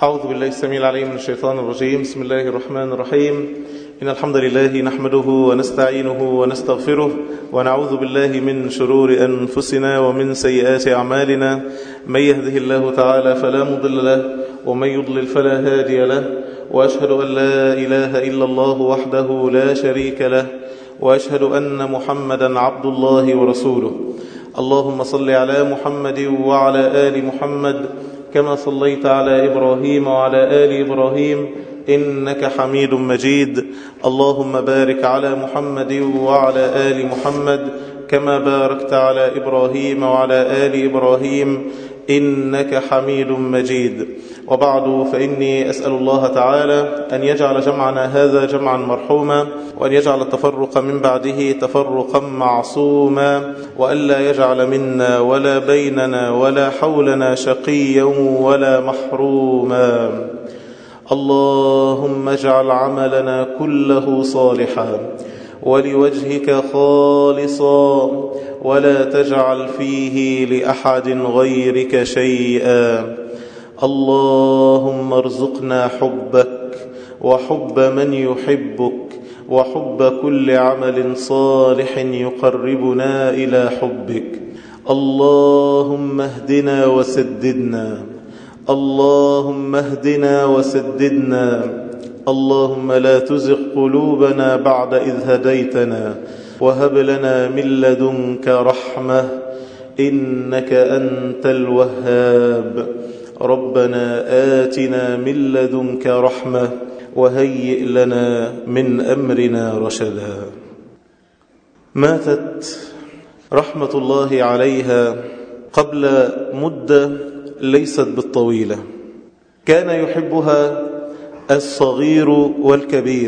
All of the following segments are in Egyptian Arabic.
أعوذ بالله السميع العليم من الشيطان الرجيم بسم الله الرحمن الرحيم إن الحمد لله نحمده ونستعينه ونستغفره ونعوذ بالله من شرور أنفسنا ومن سيئات أعمالنا من يهده الله تعالى فلا مضل له ومن يضلل فلا هادي له وأشهد أن لا إله إلا الله وحده لا شريك له وأشهد أن محمدا عبد الله ورسوله اللهم صل على محمد وعلى آل محمد كما صليت على إبراهيم وعلى آل إبراهيم إنك حميد مجيد اللهم بارك على محمد وعلى آل محمد كما باركت على إبراهيم وعلى آل إبراهيم إنك حميد مجيد وبعد فإني أسأل الله تعالى أن يجعل جمعنا هذا جمعا مرحوما وأن يجعل التفرق من بعده تفرقا معصوما وألا يجعل منا ولا بيننا ولا حولنا شقيا ولا محروما اللهم اجعل عملنا كله صالحا ولوجهك خالصا ولا تجعل فيه لأحد غيرك شيئا اللهم ارزقنا حبك وحب من يحبك وحب كل عمل صالح يقربنا إلى حبك اللهم اهدنا وسددنا اللهم اهدنا وسددنا اللهم لا تزغ قلوبنا بعد إذ هديتنا وهب لنا من لدنك رحمة إنك أنت الوهاب ربنا آتنا من لدنك رحمة وهيئ لنا من أمرنا رشدا ماتت رحمة الله عليها قبل مدة ليست بالطويلة كان يحبها الصغير والكبير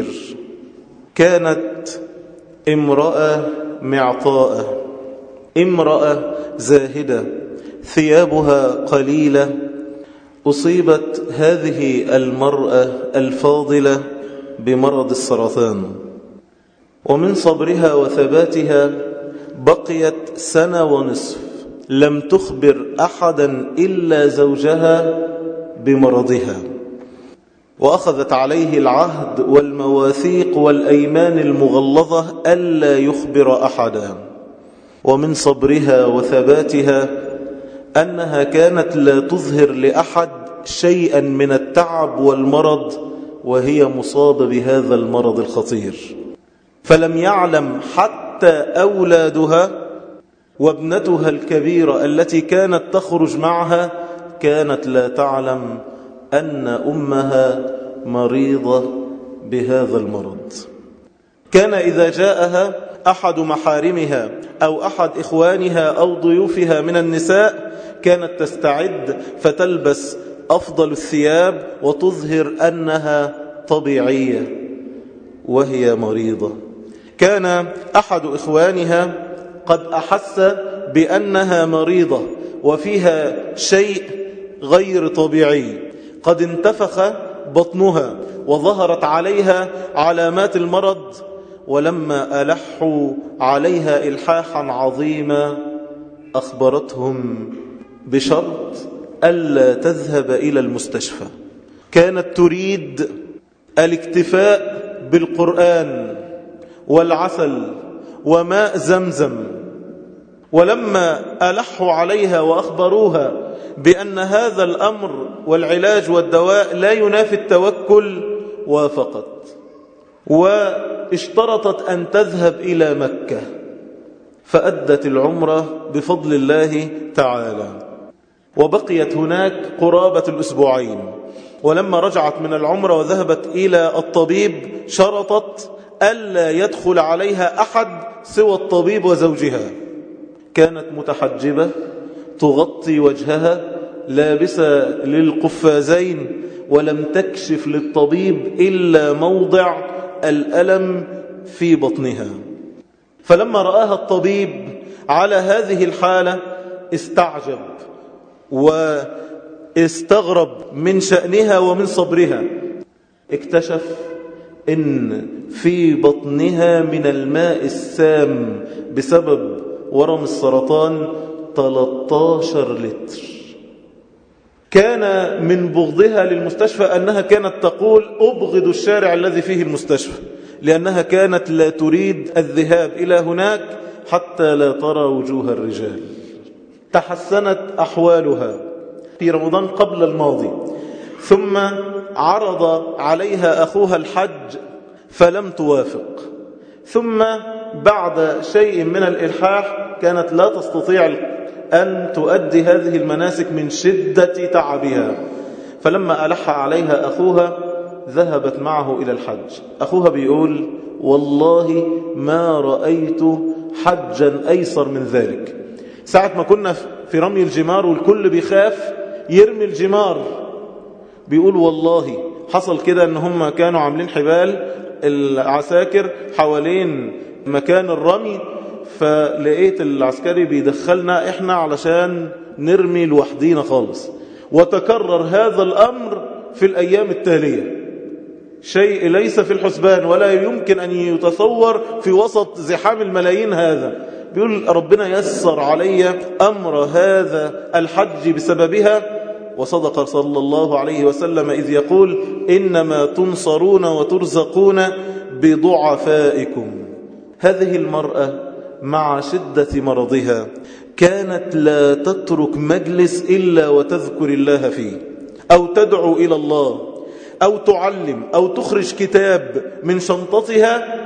كانت امرأة معطاءة امرأة زاهدة ثيابها قليلة أصيبت هذه المرأة الفاضلة بمرض السرطان ومن صبرها وثباتها بقيت سنة ونصف لم تخبر أحدا إلا زوجها بمرضها وأخذت عليه العهد والمواثيق والأيمان المغلظة ألا يخبر أحدا ومن صبرها وثباتها أنها كانت لا تظهر لأحد شيئا من التعب والمرض وهي مصابة بهذا المرض الخطير فلم يعلم حتى أولادها وابنتها الكبيرة التي كانت تخرج معها كانت لا تعلم أن أمها مريضة بهذا المرض كان إذا جاءها أحد محارمها أو أحد إخوانها أو ضيوفها من النساء كانت تستعد فتلبس أفضل الثياب وتظهر أنها طبيعية وهي مريضة كان أحد إخوانها قد أحس بأنها مريضة وفيها شيء غير طبيعي قد انتفخ بطنها وظهرت عليها علامات المرض ولما ألحوا عليها إلحاحا عظيما أخبرتهم بشرط ألا تذهب إلى المستشفى كانت تريد الاكتفاء بالقرآن والعسل وماء زمزم ولما ألحوا عليها وأخبروها بأن هذا الأمر والعلاج والدواء لا ينافي التوكل وافقت واشترطت أن تذهب إلى مكة فأدت العمرة بفضل الله تعالى وبقيت هناك قرابة الأسبوعين ولما رجعت من العمرة وذهبت إلى الطبيب شرطت ألا يدخل عليها أحد سوى الطبيب وزوجها كانت متحجبة تغطي وجهها لابسة للقفازين ولم تكشف للطبيب إلا موضع الألم في بطنها فلما رآها الطبيب على هذه الحالة استعجب واستغرب من شأنها ومن صبرها اكتشف إن في بطنها من الماء السام بسبب ورم السرطان 13 لتر كان من بغضها للمستشفى أنها كانت تقول أبغض الشارع الذي فيه المستشفى لأنها كانت لا تريد الذهاب إلى هناك حتى لا ترى وجوه الرجال تحسنت أحوالها في رمضان قبل الماضي ثم عرض عليها أخوها الحج فلم توافق ثم بعد شيء من الإلحاح كانت لا تستطيع أن تؤدي هذه المناسك من شدة تعبها فلما ألح عليها أخوها ذهبت معه إلى الحج أخوها بيقول والله ما رأيت حجا أيسر من ذلك ساعة ما كنا في رمي الجمار والكل بيخاف يرمي الجمار بيقول والله حصل كده ان هم كانوا عاملين حبال العساكر حوالين مكان الرمي فلقيت العسكري بيدخلنا احنا علشان نرمي لوحدينا خالص وتكرر هذا الامر في الايام التاليه شيء ليس في الحسبان ولا يمكن ان يتصور في وسط زحام الملايين هذا بيقول ربنا يسر علي امر هذا الحج بسببها وصدق صلى الله عليه وسلم إذ يقول إنما تنصرون وترزقون بضعفائكم هذه المرأة مع شدة مرضها كانت لا تترك مجلس إلا وتذكر الله فيه أو تدعو إلى الله أو تعلم أو تخرج كتاب من شنطتها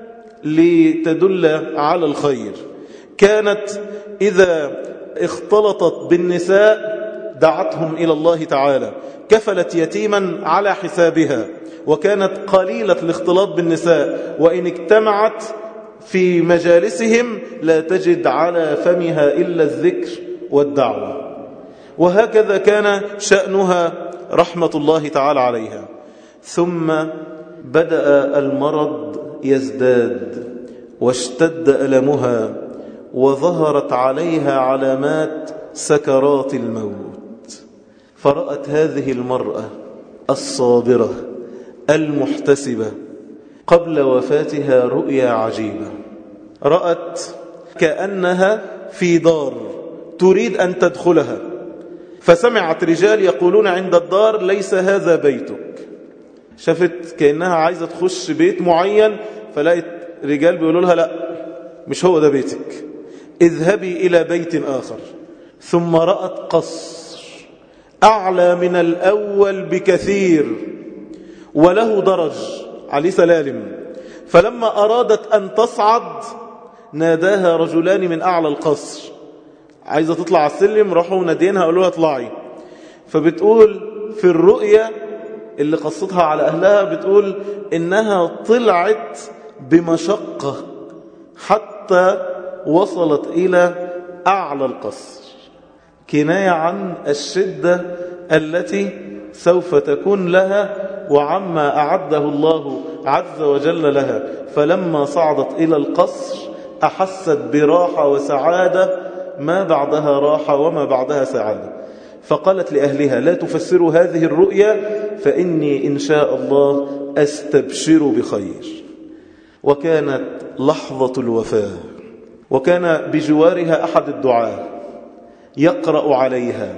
لتدل على الخير كانت إذا اختلطت بالنساء دعتهم إلى الله تعالى كفلت يتيما على حسابها وكانت قليلة الاختلاط بالنساء وإن اجتمعت في مجالسهم لا تجد على فمها إلا الذكر والدعوة وهكذا كان شأنها رحمة الله تعالى عليها ثم بدأ المرض يزداد واشتد ألمها وظهرت عليها علامات سكرات الموت فرأت هذه المرأة الصابرة المحتسبة قبل وفاتها رؤيا عجيبة رأت كأنها في دار تريد أن تدخلها فسمعت رجال يقولون عند الدار ليس هذا بيتك شافت كأنها عايزة تخش بيت معين فلقيت رجال بيقولوا لها لا مش هو ده بيتك اذهبي إلى بيت آخر ثم رأت قصر أعلى من الأول بكثير وله درج عليه سلالم فلما أرادت أن تصعد ناداها رجلان من أعلى القصر عايزة تطلع على السلم راحوا نادينها قالوا لها اطلعي فبتقول في الرؤية اللي قصتها على أهلها بتقول إنها طلعت بمشقة حتى وصلت إلى أعلى القصر كناية عن الشدة التي سوف تكون لها وعما أعده الله عز وجل لها فلما صعدت إلى القصر أحست براحة وسعادة ما بعدها راحة وما بعدها سعادة فقالت لأهلها لا تفسروا هذه الرؤيا فإني إن شاء الله أستبشر بخير وكانت لحظة الوفاة وكان بجوارها أحد الدعاه يقرأ عليها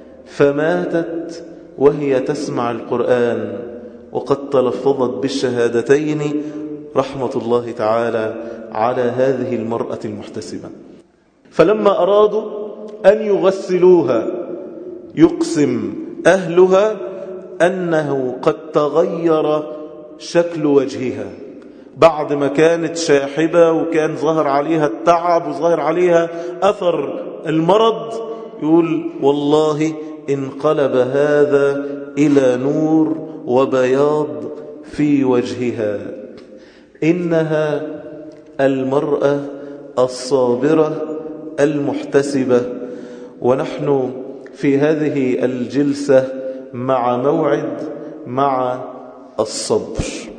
فماتت وهي تسمع القرآن وقد تلفظت بالشهادتين رحمة الله تعالى على هذه المرأة المحتسبة فلما أرادوا أن يغسلوها يقسم أهلها أنه قد تغير شكل وجهها بعد ما كانت شاحبة وكان ظهر عليها التعب وظهر عليها أثر المرض يقول والله انقلب هذا إلى نور وبياض في وجهها إنها المرأة الصابرة المحتسبة ونحن في هذه الجلسة مع موعد مع الصبر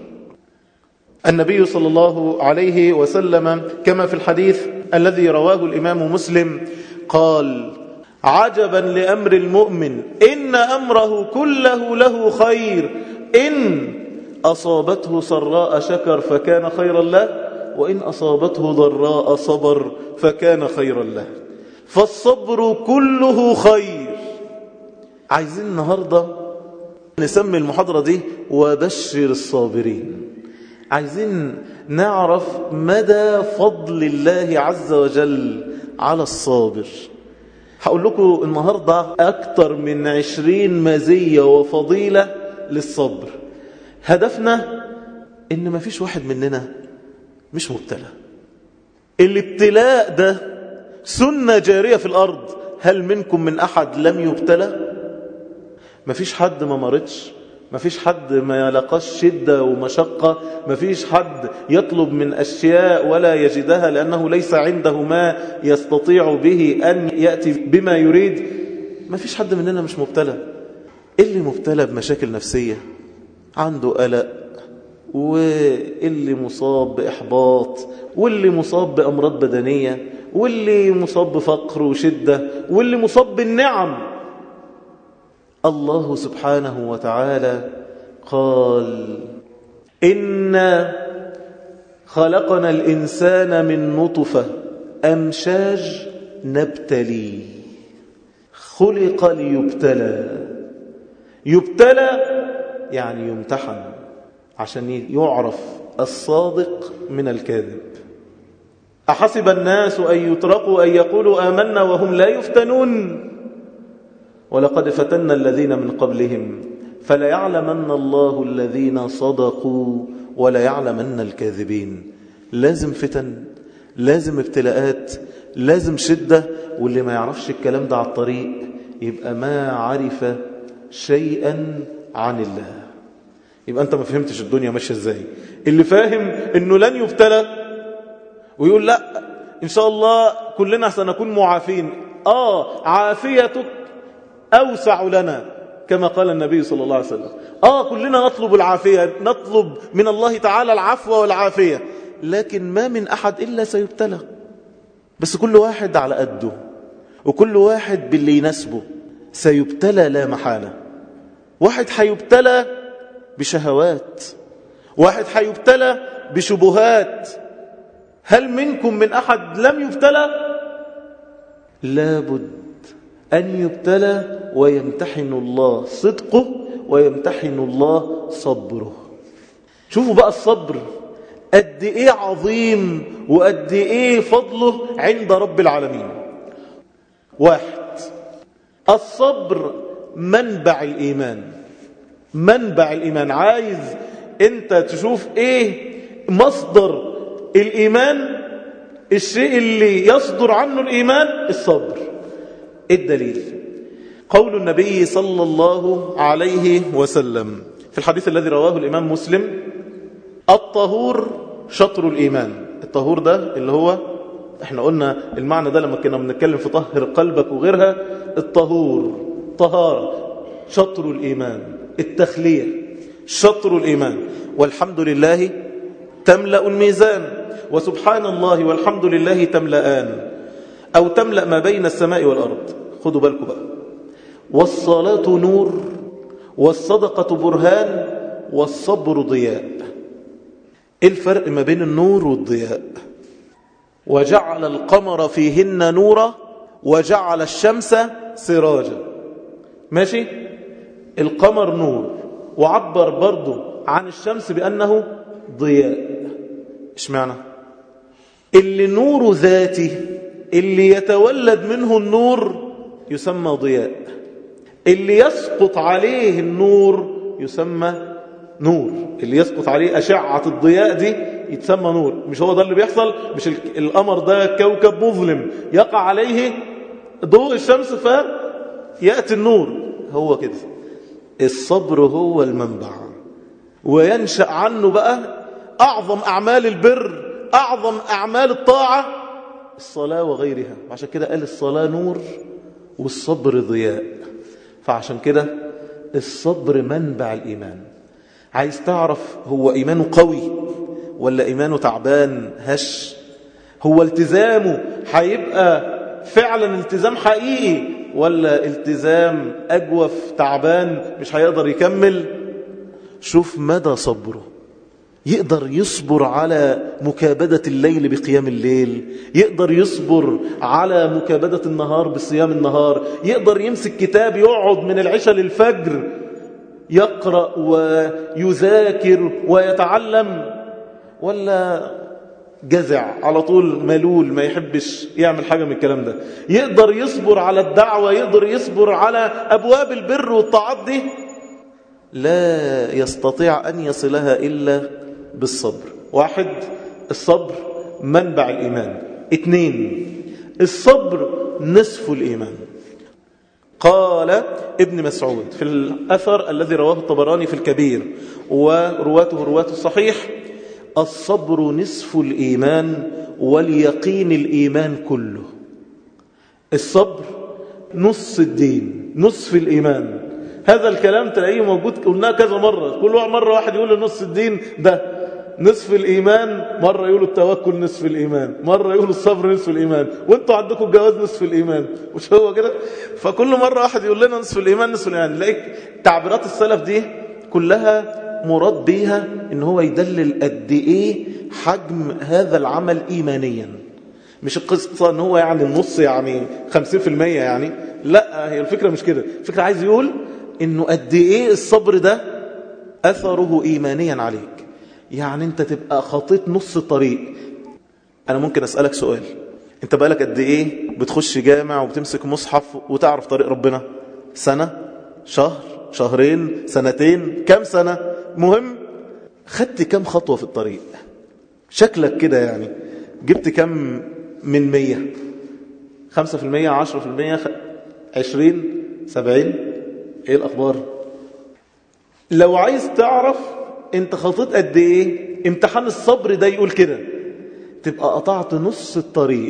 النبي صلى الله عليه وسلم كما في الحديث الذي رواه الإمام مسلم قال عجبا لأمر المؤمن إن أمره كله له خير إن أصابته سراء شكر فكان خيرا له وإن أصابته ضراء صبر فكان خيرا له فالصبر كله خير عايزين النهاردة نسمي المحاضرة دي وبشر الصابرين عايزين نعرف مدى فضل الله عز وجل على الصابر هقول لكم النهاردة أكتر من عشرين مزية وفضيلة للصبر هدفنا إن ما فيش واحد مننا مش مبتلى الابتلاء ده سنة جارية في الأرض هل منكم من أحد لم يبتلى ما فيش حد ما مرضش ما فيش حد ما لقاش شدة ومشقة ما فيش حد يطلب من أشياء ولا يجدها لأنه ليس عنده ما يستطيع به أن يأتي بما يريد ما فيش حد مننا مش مبتلى اللي مبتلى بمشاكل نفسية عنده قلق واللي مصاب بإحباط واللي مصاب بأمراض بدنية واللي مصاب بفقر وشدة واللي مصاب بالنعم الله سبحانه وتعالى قال إنا خلقنا الإنسان من نطفة أمشاج نبتلي خلق ليبتلى يبتلى يعني يمتحن عشان يعرف الصادق من الكاذب أحسب الناس أن يتركوا أن يقولوا آمنا وهم لا يفتنون ولقد فتنا الذين من قبلهم فليعلمن الله الذين صدقوا وليعلمن الكاذبين لازم فتن لازم ابتلاءات لازم شدة واللي ما يعرفش الكلام ده على الطريق يبقى ما عرف شيئا عن الله يبقى أنت ما فهمتش الدنيا ماشية ازاي اللي فاهم أنه لن يبتلى ويقول لا إن شاء الله كلنا سنكون معافين آه عافيتك أوسع لنا كما قال النبي صلى الله عليه وسلم آه كلنا نطلب العافية نطلب من الله تعالى العفو والعافية لكن ما من أحد إلا سيبتلى بس كل واحد على قده وكل واحد باللي يناسبه سيبتلى لا محالة واحد حيبتلى بشهوات واحد حيبتلى بشبهات هل منكم من أحد لم يبتلى لابد أن يبتلى ويمتحن الله صدقه ويمتحن الله صبره شوفوا بقى الصبر قد ايه عظيم وقد ايه فضله عند رب العالمين واحد الصبر منبع الإيمان منبع الإيمان عايز انت تشوف ايه مصدر الإيمان الشيء اللي يصدر عنه الإيمان الصبر الدليل قول النبي صلى الله عليه وسلم في الحديث الذي رواه الإمام مسلم الطهور شطر الإيمان الطهور ده اللي هو احنا قلنا المعنى ده لما كنا بنتكلم في طهر قلبك وغيرها الطهور طهارة شطر الإيمان التخلية شطر الإيمان والحمد لله تملأ الميزان وسبحان الله والحمد لله تملأان أو تملأ ما بين السماء والأرض خدوا بالكم بقى والصلاة نور والصدقة برهان والصبر ضياء إيه الفرق ما بين النور والضياء وجعل القمر فيهن نورا وجعل الشمس سراجا ماشي القمر نور وعبر برضو عن الشمس بأنه ضياء ايش معنى اللي نور ذاتي اللي يتولد منه النور يسمى ضياء اللي يسقط عليه النور يسمى نور اللي يسقط عليه أشعة الضياء دي يتسمى نور مش هو ده اللي بيحصل مش القمر ده كوكب مظلم يقع عليه ضوء الشمس فيأتي النور هو كده الصبر هو المنبع وينشأ عنه بقى أعظم أعمال البر أعظم أعمال الطاعة الصلاة وغيرها عشان كده قال الصلاة نور والصبر ضياء فعشان كده الصبر منبع الإيمان عايز تعرف هو إيمانه قوي ولا إيمانه تعبان هش هو التزامه هيبقى فعلا التزام حقيقي ولا التزام أجوف تعبان مش هيقدر يكمل شوف مدى صبره يقدر يصبر على مكابدة الليل بقيام الليل يقدر يصبر على مكابدة النهار بصيام النهار يقدر يمسك كتاب يقعد من العشاء للفجر يقرأ ويذاكر ويتعلم ولا جزع على طول ملول ما يحبش يعمل حاجة من الكلام ده يقدر يصبر على الدعوة يقدر يصبر على أبواب البر والطاعات دي لا يستطيع أن يصلها إلا بالصبر واحد الصبر منبع الإيمان اثنين الصبر نصف الإيمان قال ابن مسعود في الأثر الذي رواه الطبراني في الكبير ورواته رواة الصحيح الصبر نصف الإيمان واليقين الإيمان كله الصبر نص الدين نصف الإيمان هذا الكلام تلاقيه موجود قلناه كذا مرة كل مرة واحد يقول نص الدين ده نصف الإيمان مرة يقولوا التوكل نصف الإيمان مرة يقولوا الصبر نصف الإيمان وانتوا عندكم الجواز نصف الإيمان مش هو كده فكل مرة واحد يقول لنا نصف الإيمان نصف الإيمان نلاقي تعبيرات السلف دي كلها مراد بيها ان هو يدلل قد ايه حجم هذا العمل ايمانيا مش القصة ان هو يعني النص يعني 50% يعني لا هي الفكرة مش كده الفكرة عايز يقول انه قد ايه الصبر ده اثره ايمانيا عليك يعني انت تبقى خطيت نص الطريق انا ممكن اسألك سؤال انت بقالك قد ايه بتخش جامع وبتمسك مصحف وتعرف طريق ربنا سنة شهر شهرين سنتين كم سنة مهم خدت كم خطوة في الطريق شكلك كده يعني جبت كم من مية خمسة في المية عشرة في المية عشرين سبعين ايه الاخبار لو عايز تعرف انت خطيت قد ايه امتحان الصبر ده يقول كده تبقى قطعت نص الطريق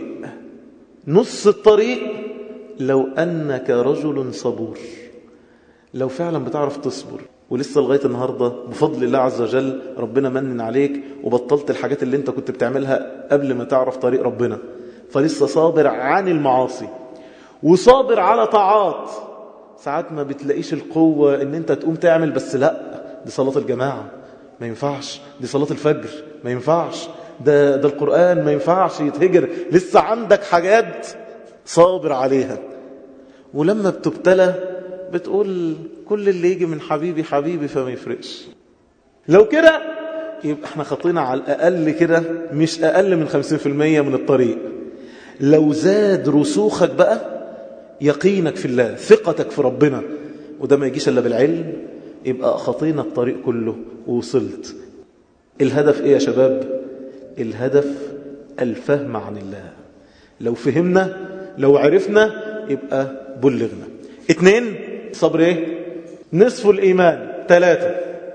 نص الطريق لو انك رجل صبور لو فعلا بتعرف تصبر ولسه لغاية النهاردة بفضل الله عز وجل ربنا منن عليك وبطلت الحاجات اللي انت كنت بتعملها قبل ما تعرف طريق ربنا فلسه صابر عن المعاصي وصابر على طاعات ساعات ما بتلاقيش القوة ان انت تقوم تعمل بس لا دي صلاة الجماعة ما ينفعش دي صلاة الفجر ما ينفعش ده, ده القرآن ما ينفعش يتهجر لسه عندك حاجات صابر عليها ولما بتبتلى بتقول كل اللي يجي من حبيبي حبيبي فما يفرقش لو كده يبقى احنا خطينا على الأقل كده مش أقل من 50% من الطريق لو زاد رسوخك بقى يقينك في الله ثقتك في ربنا وده ما يجيش إلا بالعلم يبقى خطينا الطريق كله ووصلت الهدف ايه يا شباب الهدف الفهم عن الله لو فهمنا لو عرفنا يبقى بلغنا اتنين صبر ايه نصف الايمان ثلاثة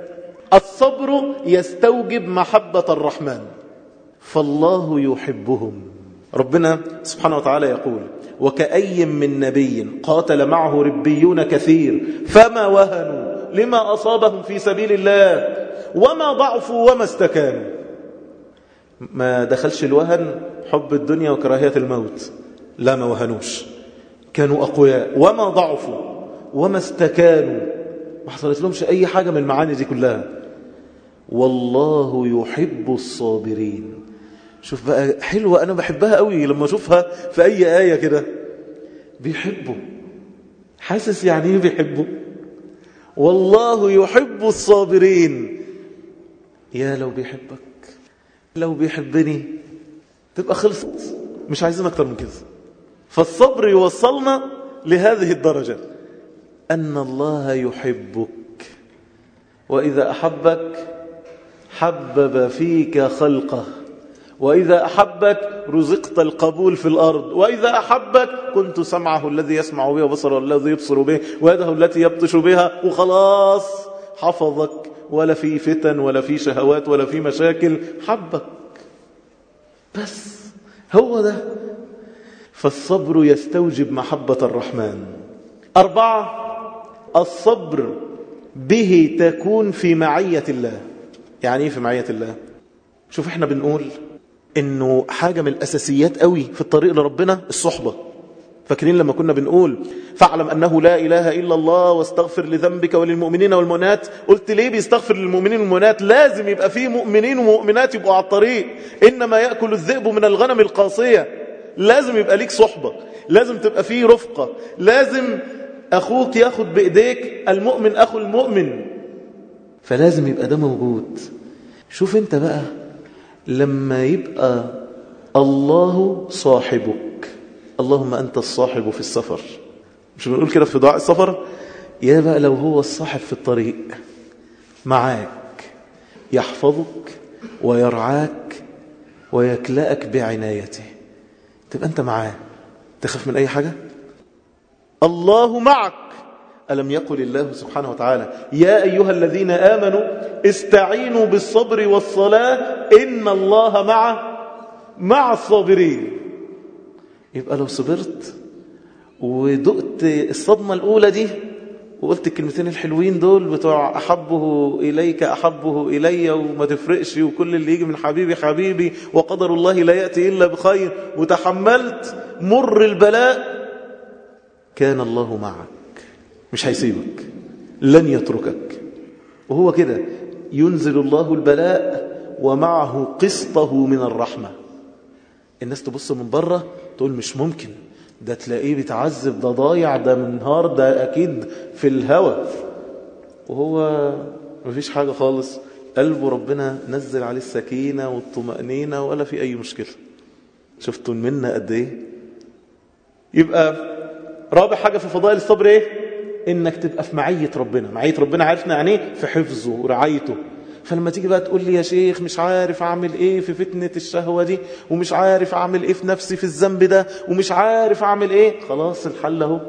الصبر يستوجب محبة الرحمن فالله يحبهم ربنا سبحانه وتعالى يقول وكأي من نبي قاتل معه ربيون كثير فما وهنوا لما أصابهم في سبيل الله وما ضعفوا وما استكانوا ما دخلش الوهن حب الدنيا وكراهية الموت لا ما وهنوش كانوا أقوياء وما ضعفوا وما استكانوا ما حصلت لهمش أي حاجة من المعاني دي كلها والله يحب الصابرين شوف بقى حلوة أنا بحبها قوي لما أشوفها في أي آية كده بيحبه حاسس يعني ايه بيحبه والله يحب الصابرين يا لو بيحبك لو بيحبني تبقى خلصت مش عايزين أكتر من كده فالصبر يوصلنا لهذه الدرجة أن الله يحبك وإذا أحبك حبب فيك خلقه وإذا أحبك رزقت القبول في الأرض وإذا أحبك كنت سمعه الذي يسمع به وبصره الذي يبصر به ويده التي يبطش بها وخلاص حفظك ولا في فتن ولا في شهوات ولا في مشاكل حبك بس هو ده فالصبر يستوجب محبة الرحمن أربعة الصبر به تكون في معية الله يعني ايه في معية الله شوف احنا بنقول انه حاجة من الاساسيات قوي في الطريق لربنا الصحبة فاكرين لما كنا بنقول فاعلم أنه لا إله إلا الله واستغفر لذنبك وللمؤمنين والمؤمنات قلت ليه بيستغفر للمؤمنين والمؤمنات لازم يبقى فيه مؤمنين ومؤمنات يبقوا على الطريق إنما يأكل الذئب من الغنم القاصية لازم يبقى ليك صحبة لازم تبقى فيه رفقة لازم أخوك ياخد بإيديك المؤمن أخو المؤمن فلازم يبقى ده موجود شوف انت بقى لما يبقى الله صاحبك اللهم أنت الصاحب في السفر مش بنقول كده في دعاء السفر يا بقى لو هو الصاحب في الطريق معاك يحفظك ويرعاك ويكلأك بعنايته تبقى أنت معاه تخاف من أي حاجة الله معك ألم يقل الله سبحانه وتعالى يا أيها الذين آمنوا استعينوا بالصبر والصلاة إن الله مع مع الصابرين يبقى لو صبرت ودقت الصدمة الأولى دي وقلت الكلمتين الحلوين دول بتوع أحبه إليك أحبه إلي وما تفرقش وكل اللي يجي من حبيبي حبيبي وقدر الله لا يأتي إلا بخير وتحملت مر البلاء كان الله معك مش هيسيبك لن يتركك وهو كده ينزل الله البلاء ومعه قسطه من الرحمة الناس تبص من بره تقول مش ممكن ده تلاقيه بيتعذب ده ضايع ده منهار ده أكيد في الهوى وهو مفيش حاجة خالص قلبه ربنا نزل عليه السكينة والطمأنينة ولا في أي مشكلة شفتوا منا قد إيه يبقى رابع حاجة في فضائل الصبر إيه إنك تبقى في معية ربنا معية ربنا عارفنا يعني إيه في حفظه ورعايته فلما تيجي بقى تقول لي يا شيخ مش عارف اعمل ايه في فتنة الشهوة دي ومش عارف اعمل ايه في نفسي في الذنب ده ومش عارف اعمل ايه خلاص الحل اهو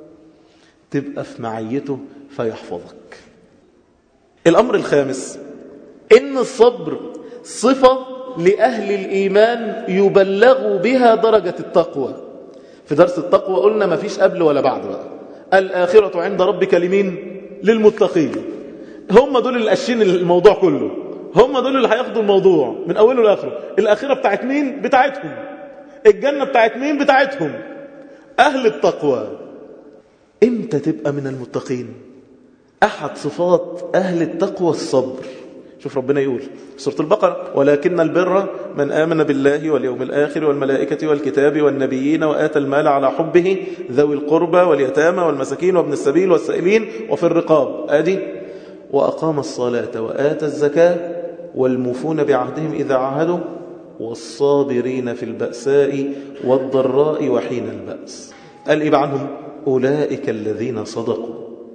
تبقى في معيته فيحفظك الامر الخامس ان الصبر صفة لأهل الإيمان يبلغوا بها درجة التقوى في درس التقوى قلنا ما فيش قبل ولا بعد بقى الآخرة عند ربك لمين للمتقين هم دول اللي قاشين الموضوع كله هم دول اللي هياخدوا الموضوع من اوله لاخره الاخره بتاعت مين بتاعتهم الجنه بتاعت مين بتاعتهم اهل التقوى امتى تبقى من المتقين احد صفات اهل التقوى الصبر شوف ربنا يقول في سوره البقره ولكن البر من امن بالله واليوم الاخر والملائكه والكتاب والنبيين واتى المال على حبه ذوي القربى واليتامى والمساكين وابن السبيل والسائلين وفي الرقاب ادي وأقام الصلاة وآتى الزكاة والموفون بعهدهم إذا عاهدوا والصابرين في البأساء والضراء وحين البأس قال إيه عنهم أولئك الذين صدقوا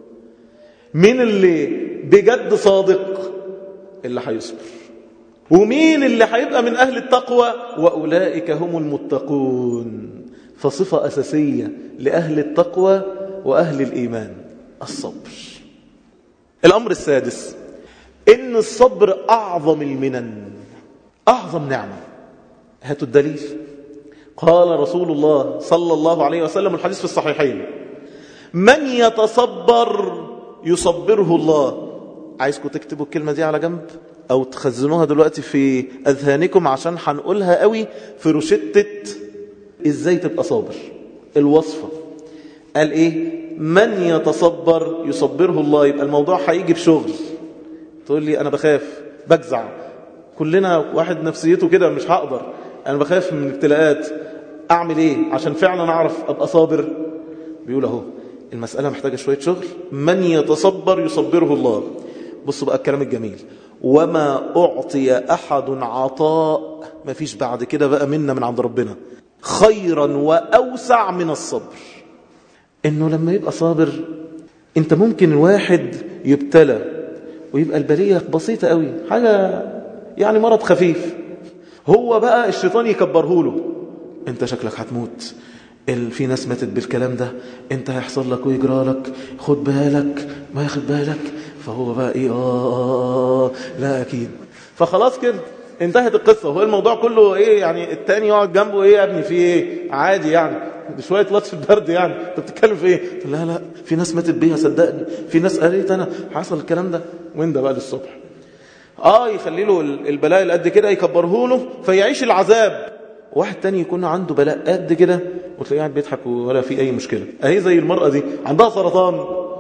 مين اللي بجد صادق اللي هيصبر ومين اللي هيبقى من أهل التقوى وأولئك هم المتقون فصفة أساسية لأهل التقوى وأهل الإيمان الصبر الأمر السادس إن الصبر أعظم المنن أعظم نعمة هاتوا الدليل قال رسول الله صلى الله عليه وسلم الحديث في الصحيحين من يتصبر يصبره الله عايزكم تكتبوا الكلمة دي على جنب أو تخزنوها دلوقتي في أذهانكم عشان هنقولها قوي في روشتة إزاي تبقى صابر الوصفة قال إيه من يتصبر يصبره الله يبقى الموضوع هيجي بشغل تقول لي أنا بخاف بجزع كلنا واحد نفسيته كده مش هقدر أنا بخاف من ابتلاءات أعمل إيه عشان فعلا أعرف أبقى صابر بيقول أهو المسألة محتاجة شوية شغل من يتصبر يصبره الله بصوا بقى الكلام الجميل وما أعطي أحد عطاء ما فيش بعد كده بقى منا من عند ربنا خيرا وأوسع من الصبر إنه لما يبقى صابر أنت ممكن الواحد يبتلى ويبقى البلية بسيطة قوي حاجة يعني مرض خفيف هو بقى الشيطان يكبره له انت شكلك هتموت في ناس ماتت بالكلام ده انت هيحصل لك ويجرى لك خد بالك ما ياخد بالك فهو بقى ايه آه, آه لا اكيد فخلاص كده انتهت القصة وهو الموضوع كله ايه يعني التاني يقعد جنبه ايه يا ابني في ايه عادي يعني شوية لطش البرد يعني انت بتتكلم في ايه لا لا في ناس ماتت بيها صدقني في ناس قالت انا حصل الكلام ده وين ده بقى للصبح اه يخلي له البلاء اللي قد كده يكبره له فيعيش العذاب واحد تاني يكون عنده بلاء قد كده وتلاقيه قاعد بيضحك ولا في اي مشكله اهي زي المراه دي عندها سرطان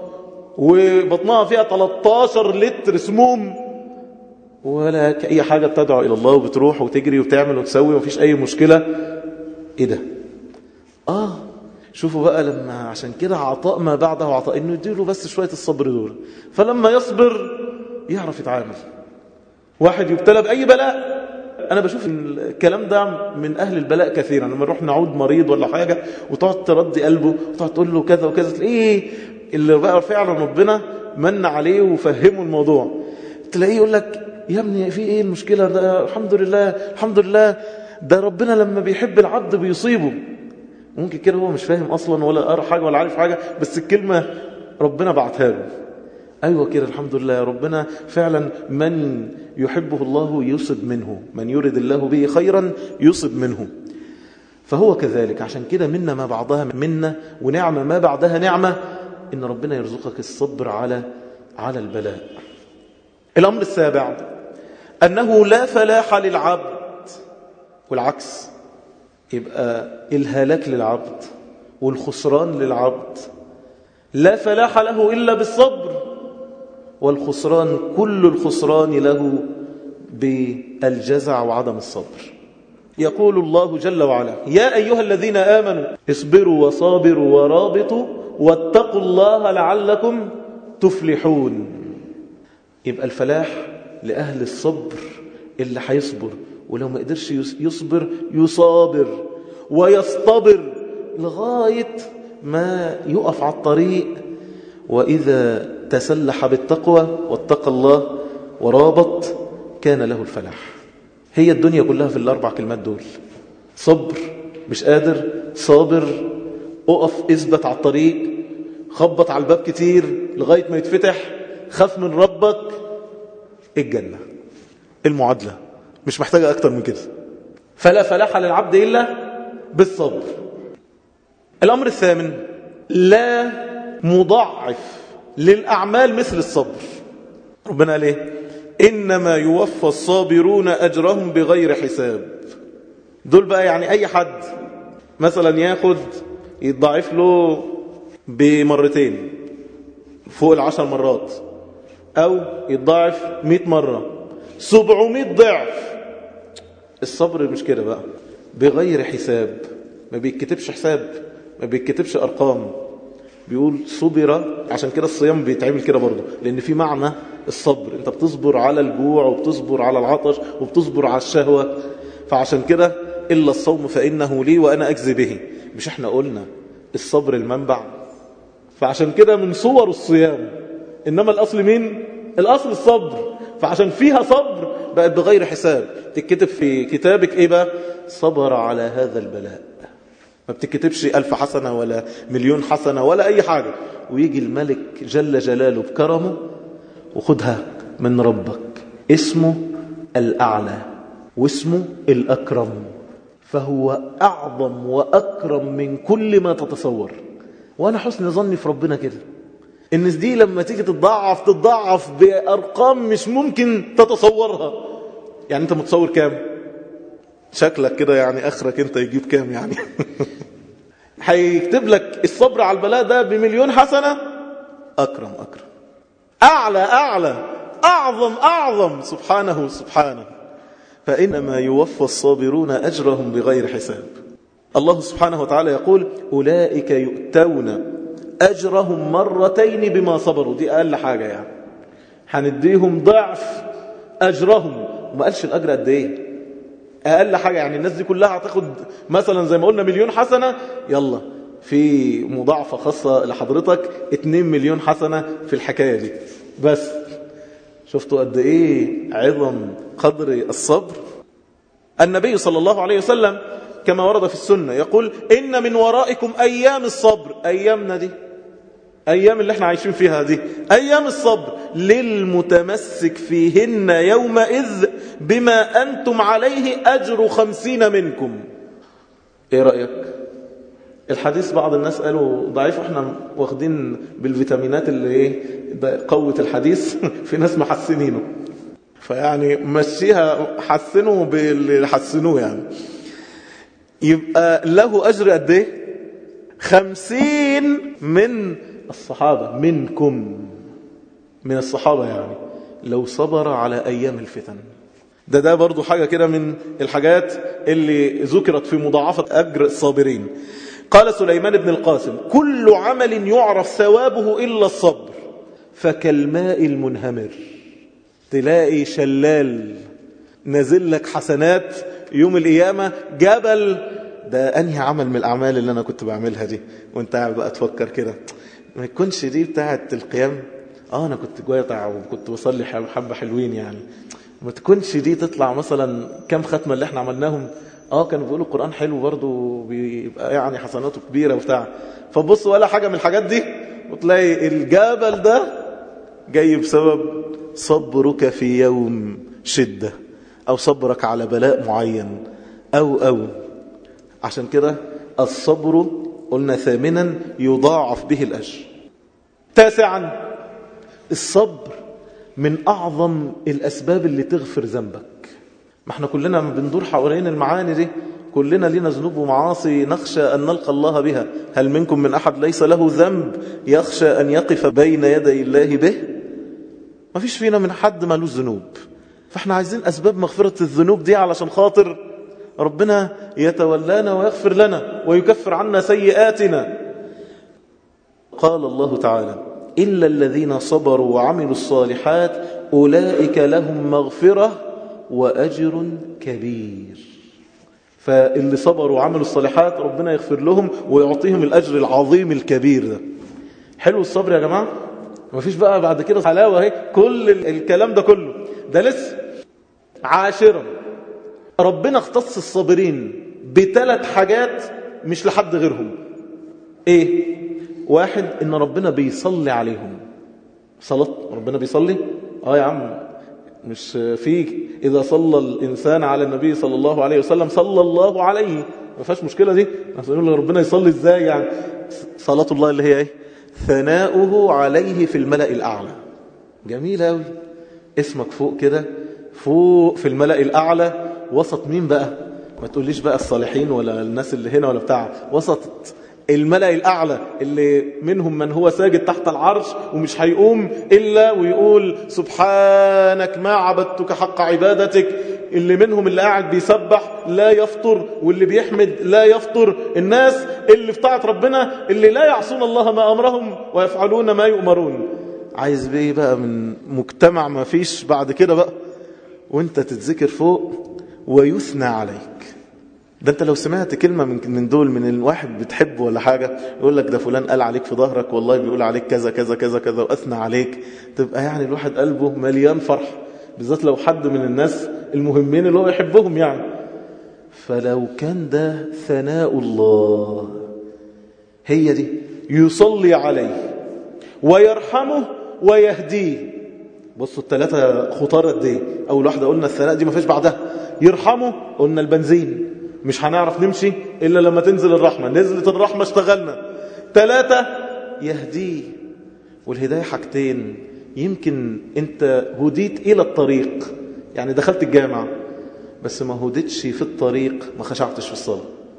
وبطنها فيها 13 لتر سموم ولا اي حاجه بتدعو الى الله وبتروح وتجري وتعمل وتسوي ومفيش اي مشكله ايه ده اه شوفوا بقى لما عشان كده عطاء ما بعده عطاء انه يديله بس شويه الصبر دول فلما يصبر يعرف يتعامل واحد يبتلى باي بلاء انا بشوف الكلام ده من اهل البلاء كثيرا لما نروح نعود مريض ولا حاجه وتقعد تردي قلبه وتقعد تقول له كذا وكذا تلاقيه اللي بقى فعلا ربنا من عليه وفهمه الموضوع تلاقيه يقول لك يا ابني في ايه المشكله ده الحمد لله الحمد لله ده ربنا لما بيحب العبد بيصيبه ممكن كده هو مش فاهم اصلا ولا قرا حاجه ولا عارف حاجه بس الكلمه ربنا بعتها له ايوه كده الحمد لله ربنا فعلا من يحبه الله يصب منه من يرد الله به خيرا يصب منه فهو كذلك عشان كده منا ما بعضها منا ونعمه ما بعدها نعمه ان ربنا يرزقك الصبر على على البلاء الامر السابع انه لا فلاح للعبد والعكس يبقى الهلاك للعبد والخسران للعبد لا فلاح له إلا بالصبر والخسران كل الخسران له بالجزع وعدم الصبر يقول الله جل وعلا يا أيها الذين آمنوا اصبروا وصابروا ورابطوا واتقوا الله لعلكم تفلحون يبقى الفلاح لأهل الصبر اللي هيصبر ولو ما قدرش يصبر يصابر ويصطبر لغاية ما يقف على الطريق وإذا تسلح بالتقوى واتقى الله ورابط كان له الفلاح هي الدنيا كلها في الأربع كلمات دول صبر مش قادر صابر اقف اثبت على الطريق خبط على الباب كتير لغاية ما يتفتح خاف من ربك الجنة المعادلة مش محتاجة أكتر من كده فلا فلاح للعبد إلا بالصبر الأمر الثامن لا مضاعف للأعمال مثل الصبر ربنا قال ايه إنما يوفى الصابرون أجرهم بغير حساب دول بقى يعني أي حد مثلا ياخد يتضاعف له بمرتين فوق العشر مرات أو يتضاعف مئة مرة سبعمائة ضعف الصبر مش كده بقى بغير حساب ما بيتكتبش حساب ما بيتكتبش أرقام بيقول صبر عشان كده الصيام بيتعمل كده برضه لأن في معنى الصبر انت بتصبر على الجوع وبتصبر على العطش وبتصبر على الشهوة فعشان كده إلا الصوم فإنه لي وأنا أجزي به مش احنا قلنا الصبر المنبع فعشان كده من صور الصيام إنما الأصل مين الأصل الصبر فعشان فيها صبر بقت بغير حساب تكتب في كتابك إيه بقى صبر على هذا البلاء ما بتكتبش ألف حسنة ولا مليون حسنة ولا أي حاجة ويجي الملك جل جلاله بكرمه وخدها من ربك اسمه الأعلى واسمه الأكرم فهو أعظم وأكرم من كل ما تتصور وأنا حسن ظني في ربنا كده الناس دي لما تيجي تتضاعف تتضاعف بأرقام مش ممكن تتصورها يعني أنت متصور كام شكلك كده يعني أخرك أنت يجيب كام يعني هيكتب لك الصبر على البلاء ده بمليون حسنة أكرم أكرم أعلى أعلى أعظم أعظم سبحانه سبحانه فإنما يوفى الصابرون أجرهم بغير حساب الله سبحانه وتعالى يقول أولئك يؤتون أجرهم مرتين بما صبروا دي أقل حاجة يعني هنديهم ضعف أجرهم وما قالش الأجر قد إيه أقل حاجة يعني الناس دي كلها هتاخد مثلا زي ما قلنا مليون حسنة يلا في مضاعفة خاصة لحضرتك 2 مليون حسنة في الحكاية دي بس شفتوا قد ايه عظم قدر الصبر النبي صلى الله عليه وسلم كما ورد في السنة يقول إن من ورائكم أيام الصبر أيامنا دي أيام اللي احنا عايشين فيها دي أيام الصبر للمتمسك فيهن يومئذ بما أنتم عليه أجر خمسين منكم ايه رأيك الحديث بعض الناس قالوا ضعيف احنا واخدين بالفيتامينات اللي ايه قوة الحديث في ناس محسنينه فيعني مشيها حسنوا باللي حسنوه يعني يبقى له أجر قد ايه خمسين من الصحابة منكم من الصحابة يعني لو صبر على أيام الفتن ده ده برضو حاجة كده من الحاجات اللي ذكرت في مضاعفة أجر الصابرين قال سليمان بن القاسم كل عمل يعرف ثوابه إلا الصبر فكالماء المنهمر تلاقي شلال نازل لك حسنات يوم القيامة جبل ده أنهي عمل من الأعمال اللي أنا كنت بعملها دي وانت قاعد بقى تفكر كده ما يكونش دي بتاعت القيام اه انا كنت جواتع وكنت بصلي حبة حلوين يعني ما تكونش دي تطلع مثلا كم ختمة اللي احنا عملناهم اه كانوا بيقولوا القرآن حلو برضه بيبقى يعني حسناته كبيرة وبتاع فبص ولا حاجة من الحاجات دي وتلاقي الجبل ده جاي بسبب صبرك في يوم شدة أو صبرك على بلاء معين أو أو عشان كده الصبر قلنا ثامنا يضاعف به الأجر تاسعا الصبر من أعظم الأسباب اللي تغفر ذنبك ما احنا كلنا بندور حوالين المعاني دي كلنا لنا ذنوب ومعاصي نخشى أن نلقى الله بها هل منكم من أحد ليس له ذنب يخشى أن يقف بين يدي الله به ما فيش فينا من حد مالوش ذنوب فاحنا عايزين أسباب مغفرة الذنوب دي علشان خاطر ربنا يتولانا ويغفر لنا ويكفر عنا سيئاتنا قال الله تعالى إلا الذين صبروا وعملوا الصالحات أولئك لهم مغفرة وأجر كبير فاللي صبروا وعملوا الصالحات ربنا يغفر لهم ويعطيهم الأجر العظيم الكبير ده حلو الصبر يا جماعة ما فيش بقى بعد كده حلاوة اهي كل الكلام ده كله ده لسه عاشرا ربنا اختص الصابرين بثلاث حاجات مش لحد غيرهم ايه واحد ان ربنا بيصلي عليهم صلاة ربنا بيصلي اه يا عم مش فيك اذا صلى الانسان على النبي صلى الله عليه وسلم صلى الله عليه ما فيهاش مشكله دي نقول ربنا يصلي ازاي يعني صلاه الله اللي هي ايه ثناؤه عليه في الملأ الاعلى جميل قوي اسمك فوق كده فوق في الملأ الاعلى وسط مين بقى ما تقوليش بقى الصالحين ولا الناس اللي هنا ولا بتاع وسط الملأ الأعلى اللي منهم من هو ساجد تحت العرش ومش هيقوم إلا ويقول سبحانك ما عبدتك حق عبادتك اللي منهم اللي قاعد بيسبح لا يفطر واللي بيحمد لا يفطر الناس اللي في طاعة ربنا اللي لا يعصون الله ما أمرهم ويفعلون ما يؤمرون عايز بيه بقى من مجتمع ما فيش بعد كده بقى وانت تتذكر فوق ويثنى عليك ده انت لو سمعت كلمة من من دول من الواحد بتحبه ولا حاجة يقول لك ده فلان قال عليك في ظهرك والله بيقول عليك كذا كذا كذا كذا وأثنى عليك تبقى يعني الواحد قلبه مليان فرح بالذات لو حد من الناس المهمين اللي هو يحبهم يعني فلو كان ده ثناء الله هي دي يصلي عليه ويرحمه ويهديه بصوا الثلاثة خطارة دي أول واحدة قلنا الثناء دي ما فيش بعدها يرحمه قلنا البنزين مش هنعرف نمشي إلا لما تنزل الرحمة نزلت الرحمة اشتغلنا ثلاثة يهديه والهداية حاجتين يمكن انت هديت إلى الطريق يعني دخلت الجامعة بس ما هديتش في الطريق ما خشعتش في الصلاة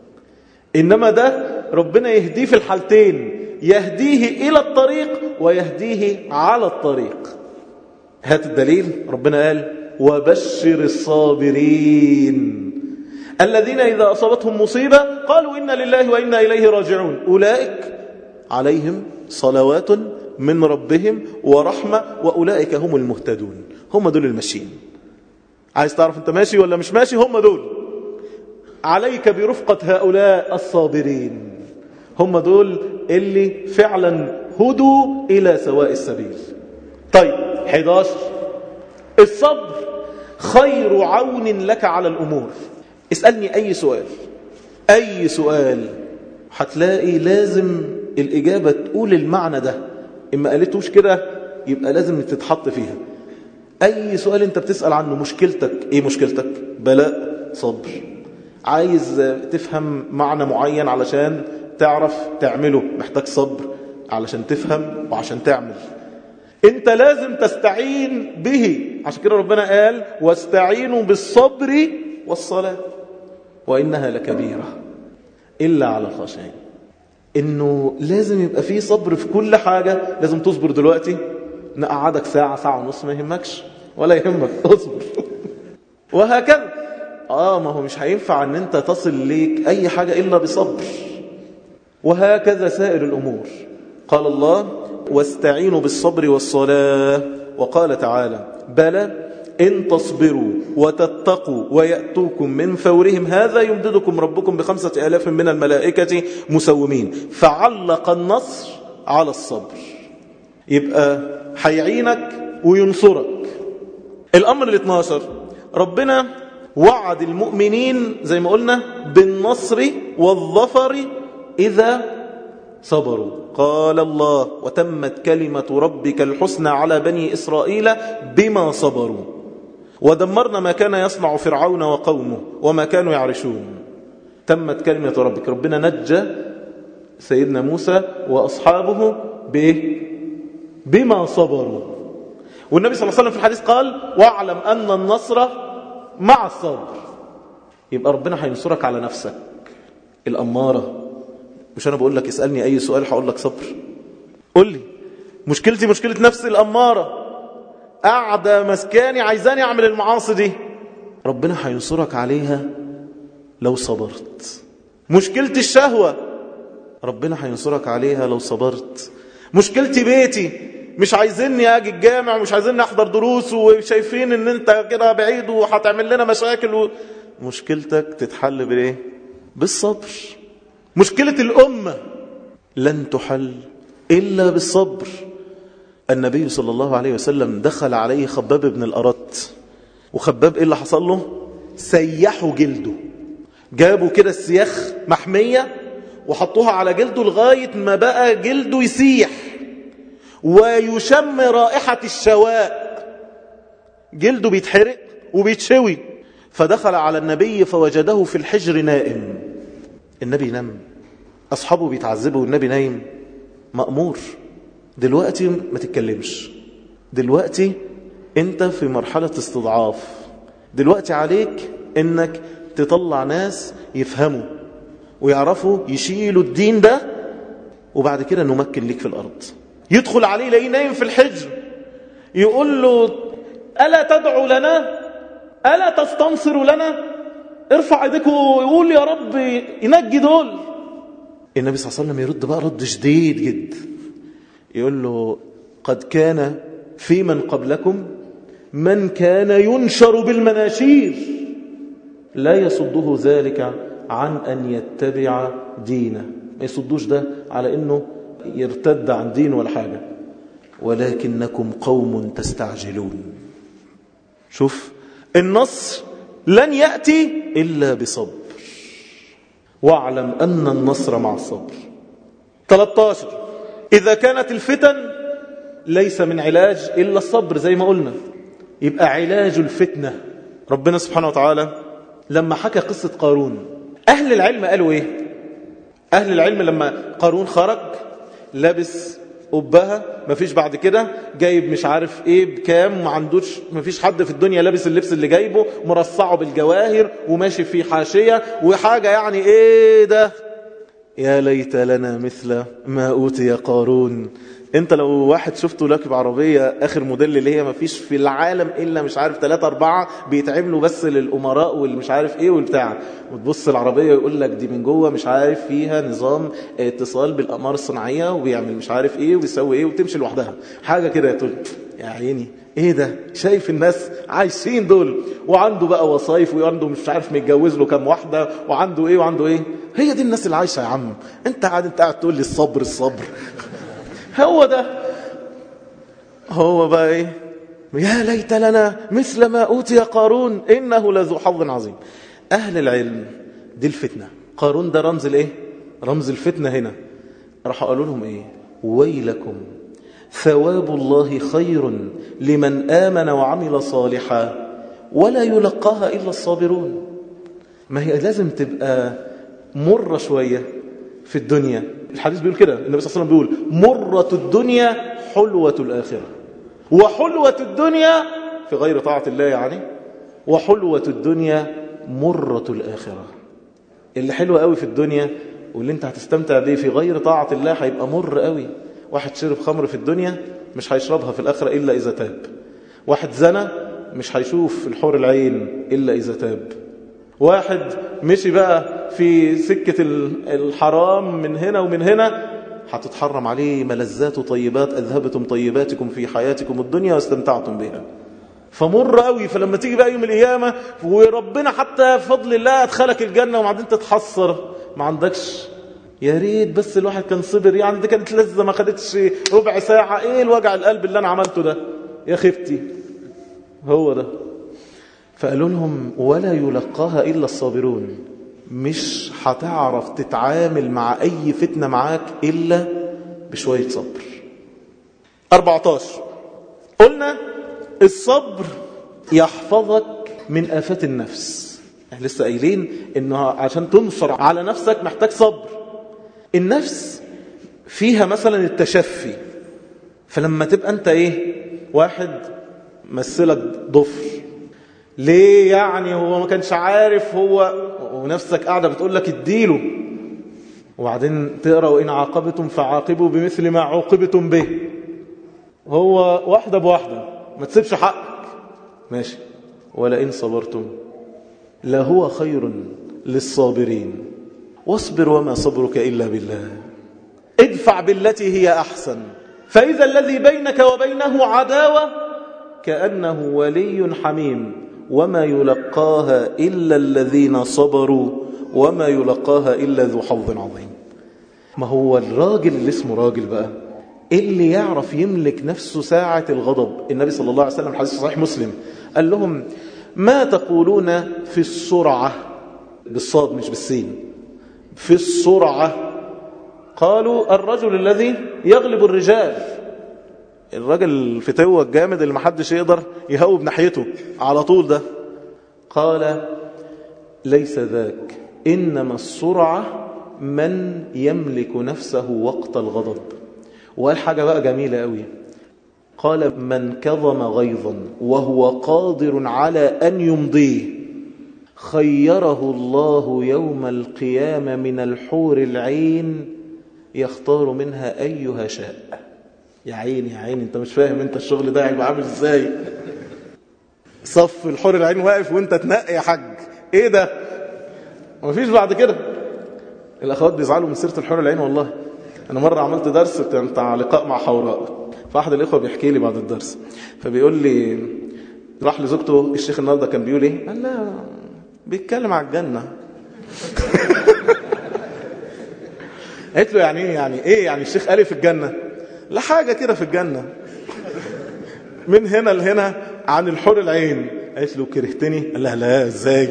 إنما ده ربنا يهديه في الحالتين يهديه إلى الطريق ويهديه على الطريق هات الدليل ربنا قال وبشر الصابرين الذين إذا أصابتهم مصيبة قالوا إنا لله وإنا إليه راجعون أولئك عليهم صلوات من ربهم ورحمة وأولئك هم المهتدون هم دول الماشيين عايز تعرف انت ماشي ولا مش ماشي هم دول عليك برفقة هؤلاء الصابرين هم دول اللي فعلا هدوا إلى سواء السبيل طيب 11 الصبر خير عون لك على الأمور اسألني أي سؤال أي سؤال هتلاقي لازم الإجابة تقول المعنى ده إما قالتوش كده يبقى لازم تتحط فيها أي سؤال أنت بتسأل عنه مشكلتك إيه مشكلتك بلاء صبر عايز تفهم معنى معين علشان تعرف تعمله محتاج صبر علشان تفهم وعشان تعمل انت لازم تستعين به عشان كده ربنا قال واستعينوا بالصبر والصلاة وإنها لكبيرة إلا على الخاشعين انه لازم يبقى فيه صبر في كل حاجة لازم تصبر دلوقتي نقعدك ساعة ساعة ونص ما يهمكش ولا يهمك اصبر وهكذا اه ما هو مش هينفع ان انت تصل ليك اي حاجة الا بصبر وهكذا سائر الامور قال الله واستعينوا بالصبر والصلاة وقال تعالى بلى إن تصبروا وتتقوا ويأتوكم من فورهم هذا يمددكم ربكم بخمسة آلاف من الملائكة مسومين فعلق النصر على الصبر يبقى حيعينك وينصرك الأمر الاثناشر ربنا وعد المؤمنين زي ما قلنا بالنصر والظفر إذا صبروا قال الله وتمت كلمة ربك الحسنى على بني إسرائيل بما صبروا ودمرنا ما كان يصنع فرعون وقومه وما كانوا يعرشون تمت كلمة ربك ربنا نجى سيدنا موسى وأصحابه بإيه؟ بما صبروا والنبي صلى الله عليه وسلم في الحديث قال واعلم أن النصر مع الصبر يبقى ربنا هينصرك على نفسك الأمارة مش أنا بقول لك اسألني أي سؤال هقول لك صبر قول لي مشكلتي مشكلة نفسي الأمارة قاعدة مسكاني عايزاني أعمل المعاصي دي ربنا هينصرك عليها لو صبرت مشكلتي الشهوة ربنا هينصرك عليها لو صبرت مشكلتي بيتي مش عايزيني اجي الجامع ومش عايزيني احضر دروس وشايفين ان انت كده بعيد وهتعمل لنا مشاكل و... مشكلتك تتحل بايه بالصبر مشكلة الأمة لن تحل إلا بالصبر النبي صلى الله عليه وسلم دخل عليه خباب بن الأرت وخباب إيه اللي حصل له سيحوا جلده جابوا كده السياخ محمية وحطوها على جلده لغاية ما بقى جلده يسيح ويشم رائحة الشواء جلده بيتحرق وبيتشوي فدخل على النبي فوجده في الحجر نائم النبي نام أصحابه بيتعذبوا والنبي نايم مأمور دلوقتي ما تتكلمش دلوقتي انت في مرحلة استضعاف دلوقتي عليك انك تطلع ناس يفهموا ويعرفوا يشيلوا الدين ده وبعد كده نمكن ليك في الأرض يدخل عليه يلاقيه نايم في الحجر يقول له ألا تدعو لنا ألا تستنصر لنا ارفع ايديك ويقول يا رب ينجي دول النبي صلى الله عليه وسلم يرد بقى رد شديد جدا يقول له قد كان في من قبلكم من كان ينشر بالمناشير لا يصده ذلك عن أن يتبع دينه ما يصدوش ده على أنه يرتد عن دين ولا حاجة ولكنكم قوم تستعجلون شوف النصر لن يأتي إلا بصبر واعلم أن النصر مع الصبر 13 إذا كانت الفتن ليس من علاج إلا الصبر زي ما قلنا يبقى علاج الفتنة ربنا سبحانه وتعالى لما حكى قصة قارون أهل العلم قالوا إيه أهل العلم لما قارون خرج لابس قبها مفيش بعد كده جايب مش عارف ايه بكام ما عندوش مفيش حد في الدنيا لابس اللبس اللي جايبه مرصعه بالجواهر وماشي في حاشيه وحاجه يعني ايه ده يا ليت لنا مثل ما اوتي قارون انت لو واحد شفته راكب عربيه اخر موديل اللي هي مفيش في العالم الا مش عارف ثلاثة أربعة بيتعملوا بس للامراء واللي مش عارف ايه والبتاع وتبص العربيه يقول لك دي من جوه مش عارف فيها نظام اتصال بالاقمار الصناعيه وبيعمل مش عارف ايه وبيسوي ايه وتمشي لوحدها حاجه كده تقول يا عيني ايه ده شايف الناس عايشين دول وعنده بقى وظايف وعنده مش عارف متجوز له كام واحده وعنده ايه وعنده ايه هي دي الناس اللي عايشه يا عم انت قاعد انت قاعد تقول لي الصبر الصبر هو ده هو بقى ايه يا ليت لنا مثل ما اوتي قارون انه لذو حظ عظيم اهل العلم دي الفتنه قارون ده رمز الايه رمز الفتنه هنا راح قالوا لهم ايه ويلكم ثواب الله خير لمن امن وعمل صالحا ولا يلقاها الا الصابرون ما هي لازم تبقى مره شويه في الدنيا الحديث بيقول كده النبي صلى الله عليه وسلم بيقول مرة الدنيا حلوة الآخرة وحلوة الدنيا في غير طاعة الله يعني وحلوة الدنيا مرة الآخرة اللي حلوة قوي في الدنيا واللي انت هتستمتع بيه في غير طاعة الله هيبقى مر قوي واحد شرب خمر في الدنيا مش هيشربها في الآخرة إلا إذا تاب واحد زنى مش هيشوف الحور العين إلا إذا تاب واحد مشي بقى في سكة الحرام من هنا ومن هنا هتتحرم عليه ملذات وطيبات أذهبتم طيباتكم في حياتكم الدنيا واستمتعتم بها فمر قوي فلما تيجي بقى يوم القيامة وربنا حتى بفضل الله أدخلك الجنة وبعدين تتحسر ما عندكش يا ريت بس الواحد كان صبر يعني دي كانت لذة ما خدتش ربع ساعة ايه الوجع القلب اللي انا عملته ده يا خفتي هو ده فقالوا لهم ولا يلقاها إلا الصابرون مش هتعرف تتعامل مع أي فتنة معاك إلا بشوية صبر 14 قلنا الصبر يحفظك من آفات النفس احنا لسه قايلين انه عشان تنصر على نفسك محتاج صبر النفس فيها مثلا التشفي فلما تبقى انت ايه واحد مثلك ضفر ليه يعني هو ما كانش عارف هو ونفسك قاعدة بتقول لك اديله وبعدين تقرأ وإن عاقبتم فعاقبوا بمثل ما عوقبتم به هو واحدة بواحدة ما تسيبش حقك ماشي ولئن صبرتم لهو خير للصابرين واصبر وما صبرك إلا بالله ادفع بالتي هي أحسن فإذا الذي بينك وبينه عداوة كأنه ولي حميم وما يلقاها إلا الذين صبروا وما يلقاها إلا ذو حظ عظيم ما هو الراجل اللي اسمه راجل بقى اللي يعرف يملك نفسه ساعة الغضب النبي صلى الله عليه وسلم حديث صحيح مسلم قال لهم ما تقولون في السرعة بالصاد مش بالسين في السرعة قالوا الرجل الذي يغلب الرجال الراجل الفتوة الجامد اللي محدش يقدر يهوب ناحيته على طول ده قال ليس ذاك إنما السرعة من يملك نفسه وقت الغضب وقال حاجة بقى جميلة قوي قال من كظم غيظا وهو قادر على أن يمضيه خيره الله يوم القيامة من الحور العين يختار منها أيها شاء يا عيني يا عيني انت مش فاهم انت الشغل ده هيبقى عامل ازاي صف الحور العين واقف وانت تنقي يا حاج ايه ده مفيش بعد كده الاخوات بيزعلوا من سيره الحور العين والله انا مره عملت درس بتاع لقاء مع حوراء فاحد الاخوه بيحكي لي بعد الدرس فبيقول لي راح لزوجته الشيخ النهارده كان بيقول ايه قال لا بيتكلم على الجنه قالت له يعني ايه يعني ايه يعني الشيخ قال في الجنه لا حاجه كده في الجنه من هنا لهنا عن الحور العين قالت له كرهتني قال لها لا ازاي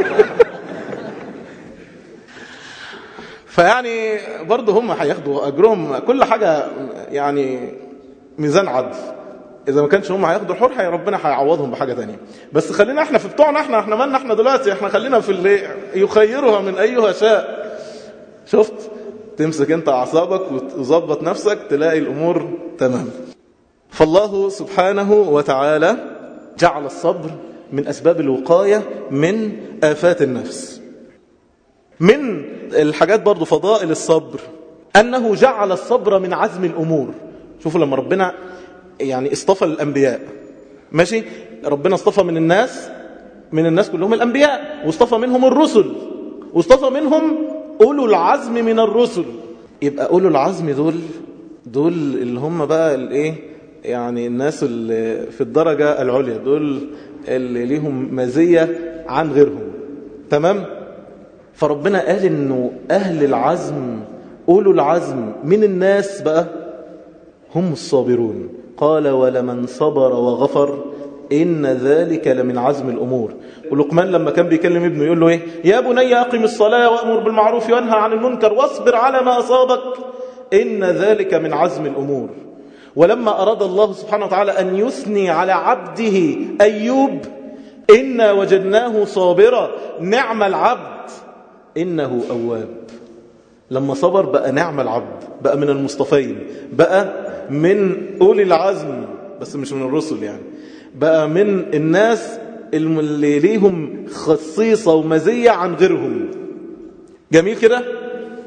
فيعني برضه هم هياخدوا اجرهم كل حاجه يعني ميزان عدل اذا ما كانش هم هياخدوا الحر هي ربنا هيعوضهم بحاجه تانية بس خلينا احنا في بتوعنا احنا احنا مالنا احنا دلوقتي احنا خلينا في اللي يخيرها من ايها شاء شفت تمسك انت اعصابك وتظبط نفسك تلاقي الامور تمام فالله سبحانه وتعالى جعل الصبر من اسباب الوقايه من افات النفس من الحاجات برضو فضائل الصبر انه جعل الصبر من عزم الامور شوفوا لما ربنا يعني اصطفى الأنبياء ماشي ربنا اصطفى من الناس من الناس كلهم الأنبياء واصطفى منهم الرسل واصطفى منهم أولو العزم من الرسل يبقى أولو العزم دول دول اللي هم بقى الايه يعني الناس اللي في الدرجة العليا دول اللي ليهم مزية عن غيرهم تمام فربنا قال انه اهل العزم اولو العزم من الناس بقى هم الصابرون قال ولمن صبر وغفر إن ذلك لمن عزم الأمور ولقمان لما كان بيكلم ابنه يقول له إيه يا بني أقم الصلاة وأمر بالمعروف وانهى عن المنكر واصبر على ما أصابك إن ذلك من عزم الأمور ولما أراد الله سبحانه وتعالى أن يثني على عبده أيوب إنا وجدناه صابرا نعم العبد إنه أواب لما صبر بقى نعم العبد بقى من المصطفين بقى من أولي العزم بس مش من الرسل يعني بقى من الناس اللي ليهم خصيصة ومزية عن غيرهم جميل كده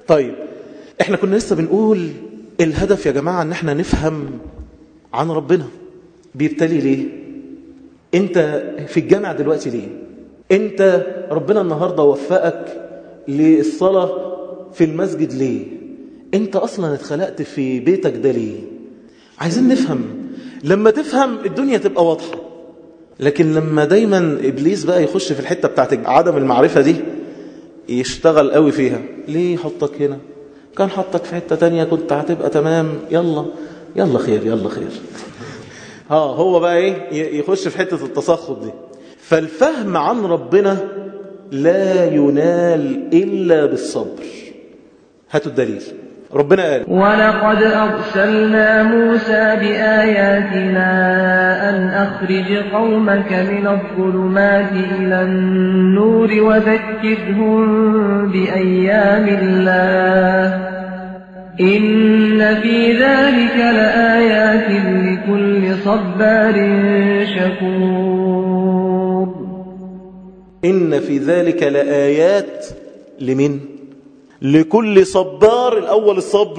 طيب احنا كنا لسه بنقول الهدف يا جماعة ان احنا نفهم عن ربنا بيبتلي ليه انت في الجامع دلوقتي ليه انت ربنا النهاردة وفقك للصلاة في المسجد ليه انت اصلا اتخلقت في بيتك ده ليه عايزين نفهم لما تفهم الدنيا تبقى واضحة لكن لما دايما ابليس بقى يخش في الحتة بتاعت عدم المعرفة دي يشتغل قوي فيها ليه يحطك هنا كان حطك في حتة تانية كنت هتبقى تمام يلا يلا خير يلا خير ها هو بقى ايه يخش في حتة التسخط دي فالفهم عن ربنا لا ينال إلا بالصبر هاتوا الدليل ربنا قال ولقد أرسلنا موسى بآياتنا أن أخرج قومك من الظلمات إلى النور وذكرهم بأيام الله إن في ذلك لآيات لكل صبار شكور إن في ذلك لآيات لمن؟ لكل صبار الأول الصبر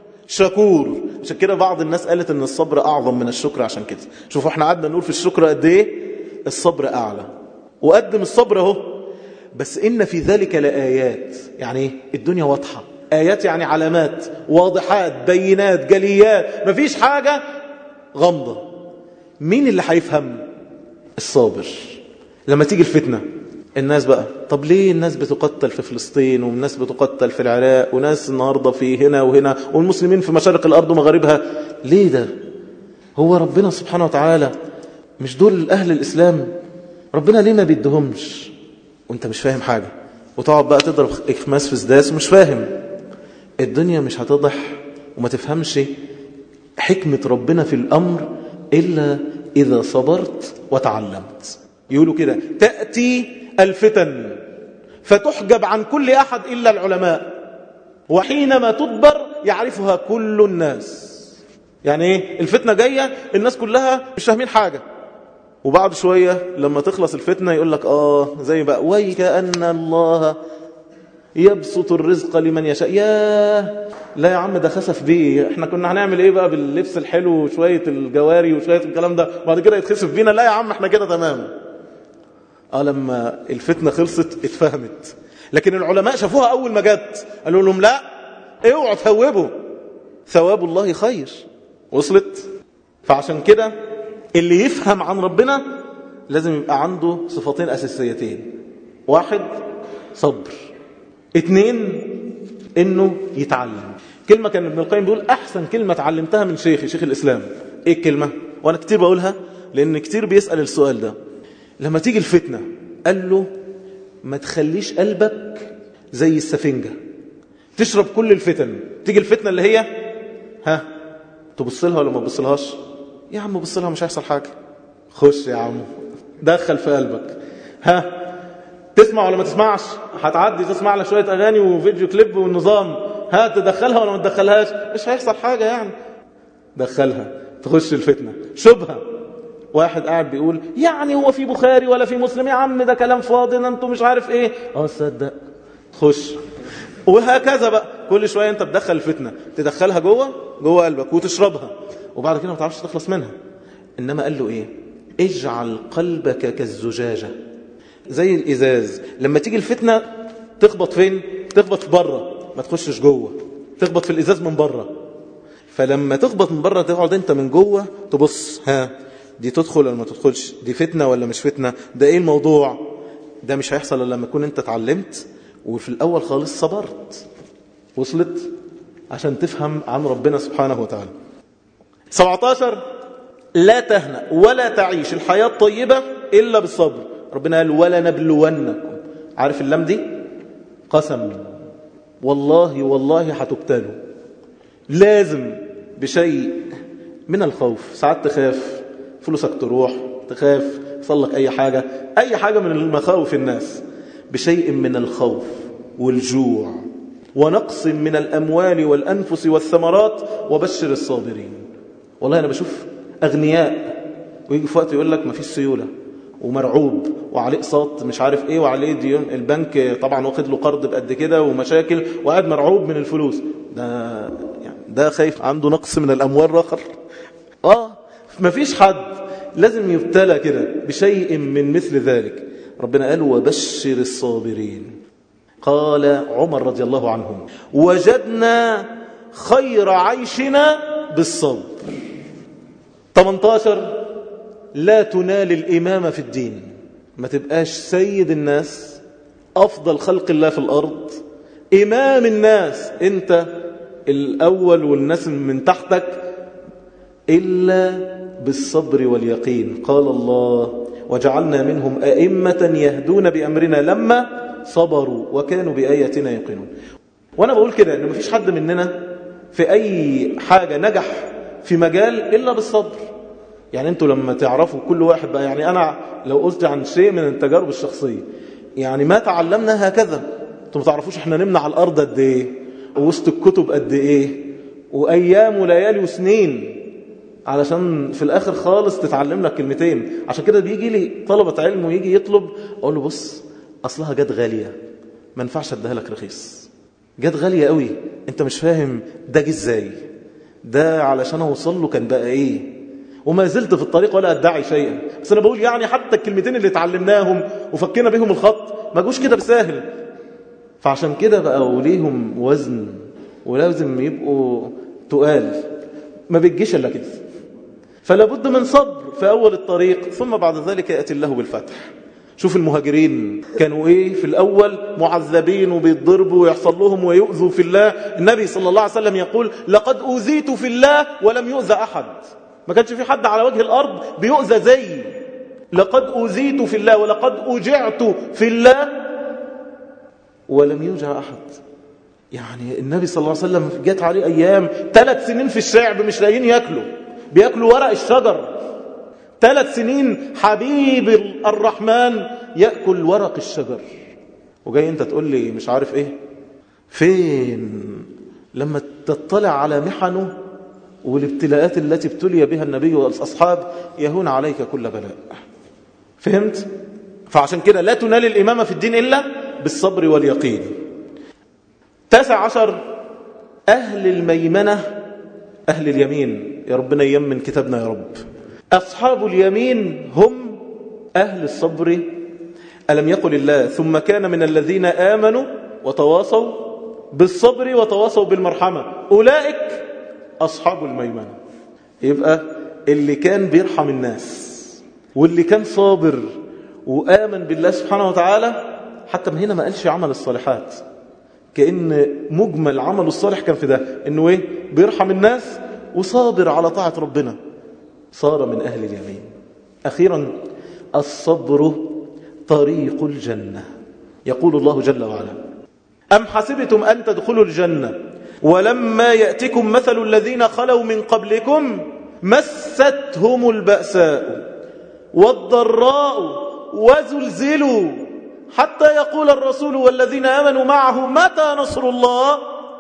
شكور عشان كده بعض الناس قالت ان الصبر أعظم من الشكر عشان كده شوفوا احنا قعدنا نقول في الشكر قد ايه الصبر أعلى وقدم الصبر اهو بس إن في ذلك لآيات يعني ايه الدنيا واضحة آيات يعني علامات واضحات بينات جليات مفيش حاجة غامضة مين اللي هيفهم الصابر لما تيجي الفتنة الناس بقى طب ليه الناس بتقتل في فلسطين والناس بتقتل في العراق وناس النهاردة في هنا وهنا والمسلمين في مشارق الأرض ومغاربها ليه ده هو ربنا سبحانه وتعالى مش دول أهل الإسلام ربنا ليه ما بيدهمش وانت مش فاهم حاجة وتقعد بقى تضرب إخماس في سداس ومش فاهم الدنيا مش هتضح وما تفهمش حكمة ربنا في الأمر إلا إذا صبرت وتعلمت يقولوا كده تأتي الفتن فتحجب عن كل أحد إلا العلماء وحينما تدبر يعرفها كل الناس يعني ايه الفتنة جاية الناس كلها مش فاهمين حاجة وبعد شوية لما تخلص الفتنة يقول لك آه زي بقى ويكأن الله يبسط الرزق لمن يشاء يا لا يا عم ده خسف بيه احنا كنا هنعمل ايه بقى باللبس الحلو وشوية الجواري وشوية الكلام ده وبعد كده يتخسف بينا لا يا عم احنا كده تمام اه لما الفتنة خلصت اتفهمت لكن العلماء شافوها اول ما جت قالوا لهم لا اوعوا تهوبوا ثواب الله خير وصلت فعشان كده اللي يفهم عن ربنا لازم يبقى عنده صفتين اساسيتين واحد صبر اتنين انه يتعلم كلمة كان ابن القيم بيقول احسن كلمة اتعلمتها من شيخي شيخ الاسلام ايه الكلمة وانا كتير بقولها لان كتير بيسأل السؤال ده لما تيجي الفتنة قال له ما تخليش قلبك زي السفنجة تشرب كل الفتن تيجي الفتنة اللي هي ها تبص لها ولا ما تبص لهاش يا عم بص لها مش هيحصل حاجة خش يا عم دخل في قلبك ها تسمع ولا ما تسمعش هتعدي تسمع لك شوية أغاني وفيديو كليب والنظام ها تدخلها ولا ما تدخلهاش مش هيحصل حاجة يعني دخلها تخش الفتنة شبهة واحد قاعد بيقول يعني هو في بخاري ولا في مسلم يا عم ده كلام فاضي انتوا مش عارف ايه اه صدق خش وهكذا بقى كل شوية انت تدخل الفتنة تدخلها جوه جوه قلبك وتشربها وبعد كده ما تعرفش تخلص منها انما قال له ايه اجعل قلبك كالزجاجة زي الازاز لما تيجي الفتنة تخبط فين تخبط بره ما تخشش جوه تخبط في الازاز من بره فلما تخبط من بره تقعد انت من جوه تبص ها دي تدخل ولا ما تدخلش دي فتنة ولا مش فتنة ده ايه الموضوع ده مش هيحصل الا لما تكون انت اتعلمت وفي الاول خالص صبرت وصلت عشان تفهم عن ربنا سبحانه وتعالى 17 لا تهنأ ولا تعيش الحياة الطيبة إلا بالصبر ربنا قال ولا نبلونكم عارف اللام دي قسم والله والله هتبتلوا لازم بشيء من الخوف ساعات تخاف فلوسك تروح تخاف يصلك أي حاجة أي حاجة من المخاوف الناس بشيء من الخوف والجوع ونقص من الأموال والأنفس والثمرات وبشر الصابرين والله أنا بشوف أغنياء ويجي في وقت يقول لك ما فيش سيولة ومرعوب وعليه اقساط مش عارف ايه وعليه ديون البنك طبعا واخد له قرض بقد كده ومشاكل وقاعد مرعوب من الفلوس ده يعني ده خايف عنده نقص من الاموال رخر اه مفيش حد لازم يبتلى كده بشيء من مثل ذلك ربنا قال وبشر الصابرين قال عمر رضي الله عنه وجدنا خير عيشنا بالصبر 18 لا تنال الإمامة في الدين ما تبقاش سيد الناس أفضل خلق الله في الأرض إمام الناس أنت الأول والناس من تحتك إلا بالصبر واليقين قال الله وجعلنا منهم أئمة يهدون بأمرنا لما صبروا وكانوا بآياتنا يقنون وأنا بقول كده إن مفيش حد مننا في أي حاجة نجح في مجال إلا بالصبر يعني انتوا لما تعرفوا كل واحد بقى يعني أنا لو قلت عن شيء من التجارب الشخصية يعني ما تعلمنا هكذا انتوا ما تعرفوش احنا نمنا على الأرض قد إيه ووسط الكتب قد إيه وأيام وليالي وسنين علشان في الآخر خالص تتعلم لك كلمتين عشان كده بيجي لي طلبة علم ويجي يطلب أقول له بص أصلها جت غالية ما ينفعش اديها لك رخيص جت غالية قوي انت مش فاهم ده جه ازاي ده علشان اوصل له كان بقى ايه وما زلت في الطريق ولا ادعي شيئا بس انا بقول يعني حتى الكلمتين اللي اتعلمناهم وفكينا بيهم الخط ما جوش كده بساهل فعشان كده بقى وليهم وزن ولازم يبقوا تقال ما بتجيش الا كده فلا بد من صبر في اول الطريق ثم بعد ذلك ياتي الله بالفتح شوف المهاجرين كانوا ايه في الاول معذبين وبيتضربوا ويحصل لهم ويؤذوا في الله النبي صلى الله عليه وسلم يقول لقد اوذيت في الله ولم يؤذى احد ما كانش في حد على وجه الارض بيؤذى زي لقد اوذيت في الله ولقد اوجعت في الله ولم يوجع احد يعني النبي صلى الله عليه وسلم جت عليه ايام ثلاث سنين في الشعب مش لاقيين ياكلوا بياكلوا ورق الشجر ثلاث سنين حبيب الرحمن يأكل ورق الشجر وجاي انت تقول لي مش عارف ايه فين لما تطلع على محنه والابتلاءات التي ابتلي بها النبي والأصحاب يهون عليك كل بلاء فهمت؟ فعشان كده لا تنال الإمامة في الدين إلا بالصبر واليقين تاسع عشر أهل الميمنة أهل اليمين يا ربنا يمن كتابنا يا رب أصحاب اليمين هم أهل الصبر ألم يقل الله ثم كان من الذين آمنوا وتواصوا بالصبر وتواصوا بالمرحمة أولئك أصحاب الميمنة يبقى اللي كان بيرحم الناس واللي كان صابر وآمن بالله سبحانه وتعالى حتى من هنا ما قالش عمل الصالحات كأن مجمل عمل الصالح كان في ده إنه إيه بيرحم الناس وصابر على طاعة ربنا صار من أهل اليمين أخيرا الصبر طريق الجنة يقول الله جل وعلا أم حسبتم أن تدخلوا الجنة ولما يأتكم مثل الذين خلوا من قبلكم مستهم البأساء والضراء وزلزلوا حتى يقول الرسول والذين آمنوا معه متى نصر الله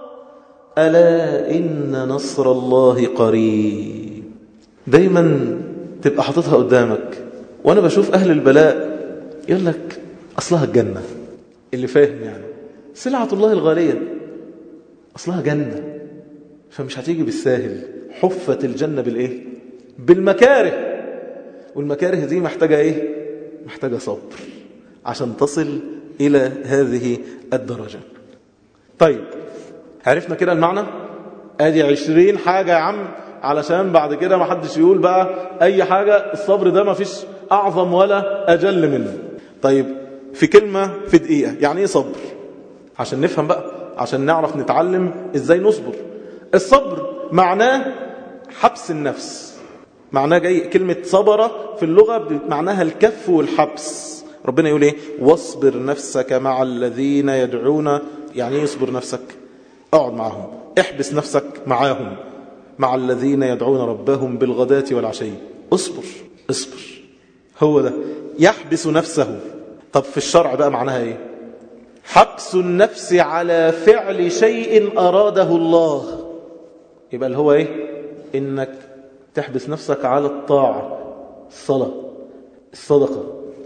ألا إن نصر الله قريب دايما تبقى حاططها قدامك وأنا بشوف أهل البلاء يقول لك أصلها الجنة اللي فاهم يعني سلعة الله الغالية أصلها جنة فمش هتيجي بالساهل حفت الجنة بالإيه بالمكاره والمكاره دي محتاجة إيه محتاجة صبر عشان تصل إلى هذه الدرجة طيب عرفنا كده المعنى ادي عشرين حاجة يا عم علشان بعد كده ما حدش يقول بقى اي حاجة الصبر ده ما فيش اعظم ولا اجل منه طيب في كلمة في دقيقة يعني ايه صبر عشان نفهم بقى عشان نعرف نتعلم ازاي نصبر الصبر معناه حبس النفس معناه جاي كلمة صبر في اللغة معناها الكف والحبس ربنا يقول ايه واصبر نفسك مع الذين يدعون يعني ايه يصبر نفسك اقعد معهم احبس نفسك معاهم مع الذين يدعون ربهم بالغداة والعشي اصبر اصبر هو ده يحبس نفسه طب في الشرع بقى معناها ايه حبس النفس على فعل شيء أراده الله يبقى اللي هو ايه انك تحبس نفسك على الطاعة الصلاة الصدقة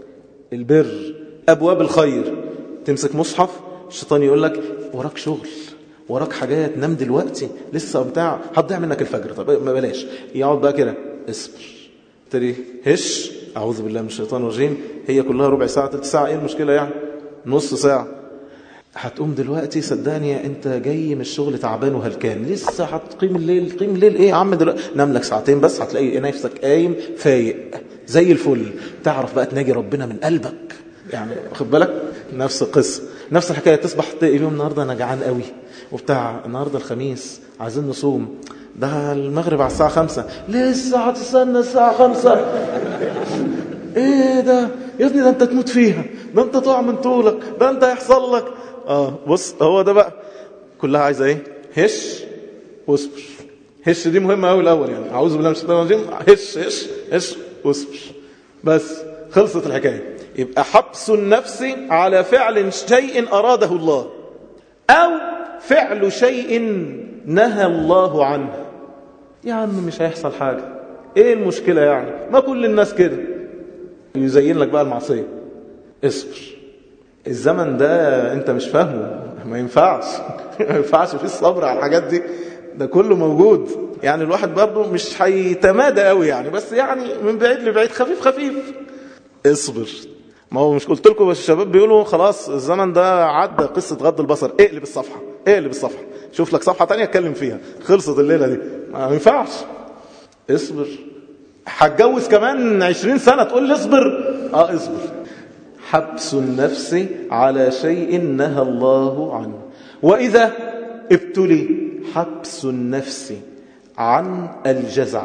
البر أبواب الخير تمسك مصحف الشيطان يقول لك وراك شغل وراك حاجات نام دلوقتي لسه بتاع هتضيع منك الفجر طب ما بلاش يقعد بقى كده اصبر تري هش اعوذ بالله من الشيطان الرجيم هي كلها ربع ساعه ثلث ساعه ايه المشكله يعني نص ساعه هتقوم دلوقتي صدقني انت جاي من الشغل تعبان وهلكان لسه هتقيم الليل قيم الليل ايه يا عم دلوقتي نام لك ساعتين بس هتلاقي نفسك قايم فايق زي الفل تعرف بقى تناجي ربنا من قلبك يعني واخد بالك نفس القصه نفس الحكايه تصبح اليوم النهارده انا جعان قوي وبتاع النهارده الخميس عايزين نصوم ده المغرب على الساعه خمسة لسه هتستنى الساعه خمسة ايه ده يا ابني ده انت تموت فيها ده انت تقع من طولك ده انت هيحصل لك اه بص هو ده بقى كلها عايزه ايه هش واصبر هش دي مهمه قوي الاول يعني اعوذ بالله من الشيطان الرجيم هش هش هش واصبر بس خلصت الحكايه يبقى حبس النفس على فعل شيء اراده الله او فعل شيء نهى الله عنه يا عم مش هيحصل حاجه ايه المشكله يعني ما كل الناس كده يزين لك بقى المعصيه اصبر الزمن ده انت مش فاهمه ما ينفعش ما ينفعش في الصبر على الحاجات دي ده كله موجود يعني الواحد برضه مش هيتمادى قوي يعني بس يعني من بعيد لبعيد خفيف خفيف اصبر ما هو مش قلت لكم الشباب بيقولوا خلاص الزمن ده عدى قصة غض البصر اقلب الصفحة اقلب الصفحة شوف لك صفحة تانية اتكلم فيها خلصت الليلة دي ما ينفعش اصبر هتجوز كمان عشرين سنة تقول لي اصبر اه اصبر حبس النفس على شيء نهى الله عنه وإذا ابتلي حبس النفس عن الجزع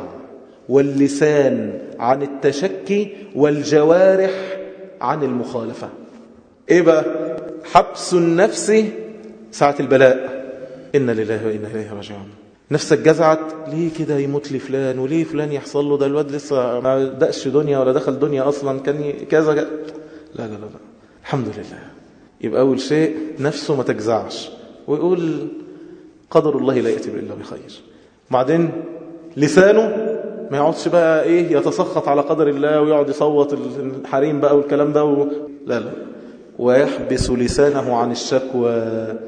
واللسان عن التشكي والجوارح عن المخالفة ايه بقى حبس النفس ساعة البلاء إن لله وإنا إليه راجعون نفسك جزعت ليه كده يموت لي فلان وليه فلان يحصل له ده الواد لسه ما دقش دنيا ولا دخل دنيا أصلا كان ي- كذا لا لا لا لا الحمد لله يبقى أول شيء نفسه ما تجزعش ويقول قدر الله لا يأتي إلا بخير بعدين لسانه ما يقعدش بقى ايه يتسخط على قدر الله ويقعد يصوت الحريم بقى والكلام ده و... لا لا ويحبس لسانه عن الشكوى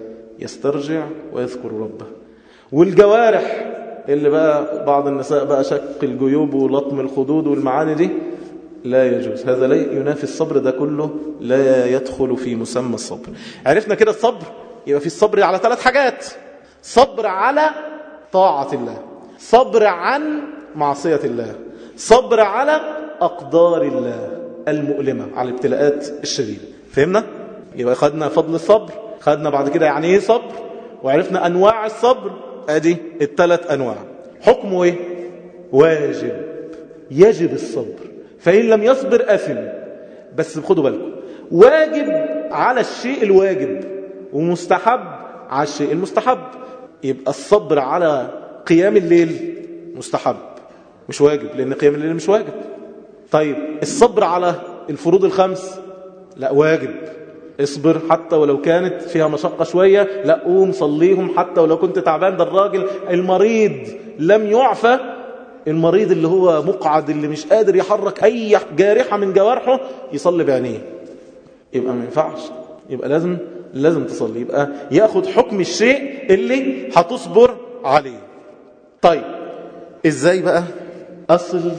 يسترجع ويذكر ربه والجوارح اللي بقى بعض النساء بقى شق الجيوب ولطم الخدود والمعاني دي لا يجوز هذا لا ينافي الصبر ده كله لا يدخل في مسمى الصبر عرفنا كده الصبر يبقى في الصبر على ثلاث حاجات صبر على طاعة الله صبر عن معصية الله صبر على أقدار الله المؤلمة على الابتلاءات الشديدة فهمنا؟ يبقى خدنا فضل الصبر خدنا بعد كده يعني ايه صبر وعرفنا أنواع الصبر أدي الثلاث أنواع حكمه ايه؟ واجب يجب الصبر فإن لم يصبر أثم بس خدوا بالكم واجب على الشيء الواجب ومستحب على الشيء المستحب يبقى الصبر على قيام الليل مستحب مش واجب لأن قيام الليل مش واجب طيب الصبر على الفروض الخمس لا واجب اصبر حتى ولو كانت فيها مشقة شوية لا قوم صليهم حتى ولو كنت تعبان ده الراجل المريض لم يعفى المريض اللي هو مقعد اللي مش قادر يحرك أي جارحة من جوارحه يصلي بعينيه يبقى ما ينفعش يبقى لازم لازم تصلي يبقى ياخد حكم الشيء اللي هتصبر عليه طيب ازاي بقى اصل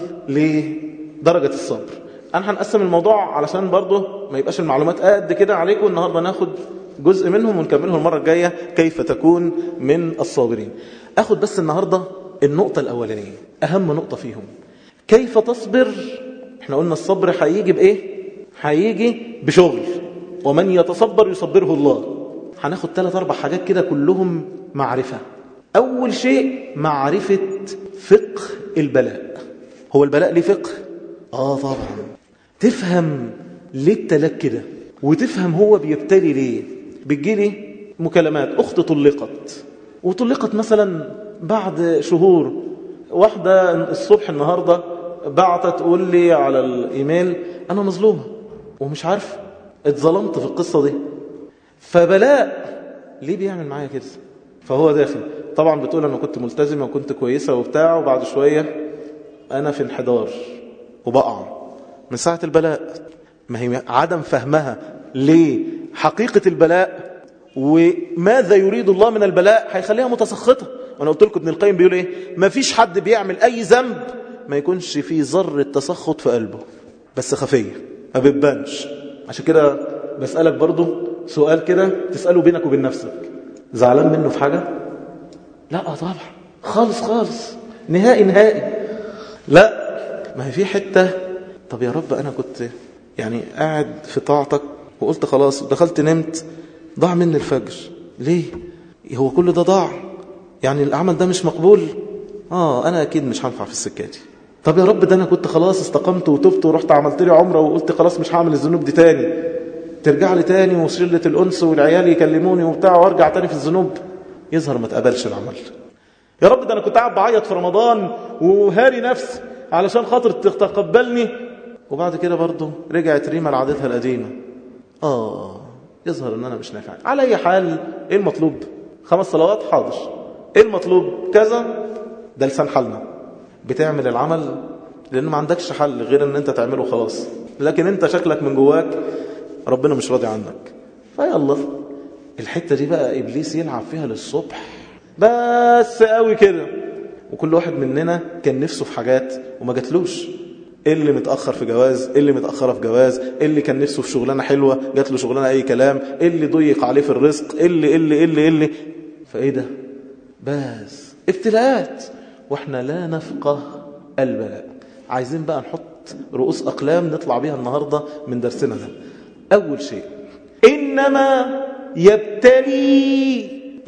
لدرجة الصبر انا هنقسم الموضوع علشان برضه ما يبقاش المعلومات قد كده عليكم النهارده ناخد جزء منهم ونكمله المرة الجاية كيف تكون من الصابرين اخد بس النهاردة النقطة الاولانية اهم نقطة فيهم كيف تصبر احنا قلنا الصبر هيجي بايه هيجي بشغل ومن يتصبر يصبره الله هناخد ثلاث اربع حاجات كده كلهم معرفة اول شيء معرفة فقه البلاء هو البلاء ليه فقه اه طبعا تفهم ليه ابتلاك كده وتفهم هو بيبتلي ليه بتجيلي مكالمات اخت طلقت وطلقت مثلا بعد شهور واحدة الصبح النهاردة بعتت تقول لي على الايميل انا مظلومة ومش عارف اتظلمت في القصة دي فبلاء ليه بيعمل معايا كده فهو داخل طبعا بتقول انا كنت ملتزمة وكنت كويسة وبتاع وبعد شوية انا في انحدار وبقع من ساعة البلاء ما هي عدم فهمها لحقيقة البلاء وماذا يريد الله من البلاء هيخليها متسخطة وانا قلت لكم ابن القيم بيقول ايه ما فيش حد بيعمل اي ذنب ما يكونش فيه ذرة تسخط في قلبه بس خفية ما بتبانش عشان كده بسألك برضو سؤال كده تسأله بينك وبين نفسك زعلان منه في حاجة لا طبعا خالص خالص نهائي نهائي لا ما هي في حتة طب يا رب أنا كنت يعني قاعد في طاعتك وقلت خلاص ودخلت نمت ضاع مني الفجر ليه هو كل ده ضاع يعني العمل ده مش مقبول اه انا اكيد مش هنفع في السكه دي طب يا رب ده انا كنت خلاص استقمت وتبت ورحت عملت لي عمره وقلت خلاص مش هعمل الذنوب دي تاني ترجع لي تاني وشله الانس والعيال يكلموني وبتاع وارجع تاني في الذنوب يظهر ما تقبلش العمل يا رب ده انا كنت قاعد بعيط في رمضان وهاري نفسي علشان خاطر تتقبلني وبعد كده برضه رجعت ريما لعادتها القديمه اه يظهر ان انا مش نافع على اي حال ايه المطلوب خمس صلوات حاضر ايه المطلوب كذا ده لسان حالنا بتعمل العمل لان ما عندكش حل غير ان انت تعمله خلاص لكن انت شكلك من جواك ربنا مش راضي عنك فيلا الحتة دي بقى ابليس يلعب فيها للصبح بس قوي كده وكل واحد مننا كان نفسه في حاجات وما جاتلوش إيه اللي متأخر في جواز إيه اللي متأخرة في جواز إيه اللي كان نفسه في شغلانة حلوة جات له شغلانة أي كلام إيه اللي ضيق عليه في الرزق إيه اللي إيه اللي إيه اللي, إيه اللي فإيه ده بس ابتلاءات واحنا لا نفقه البلاء عايزين بقى نحط رؤوس أقلام نطلع بيها النهاردة من درسنا ده أول شيء إنما يبتلي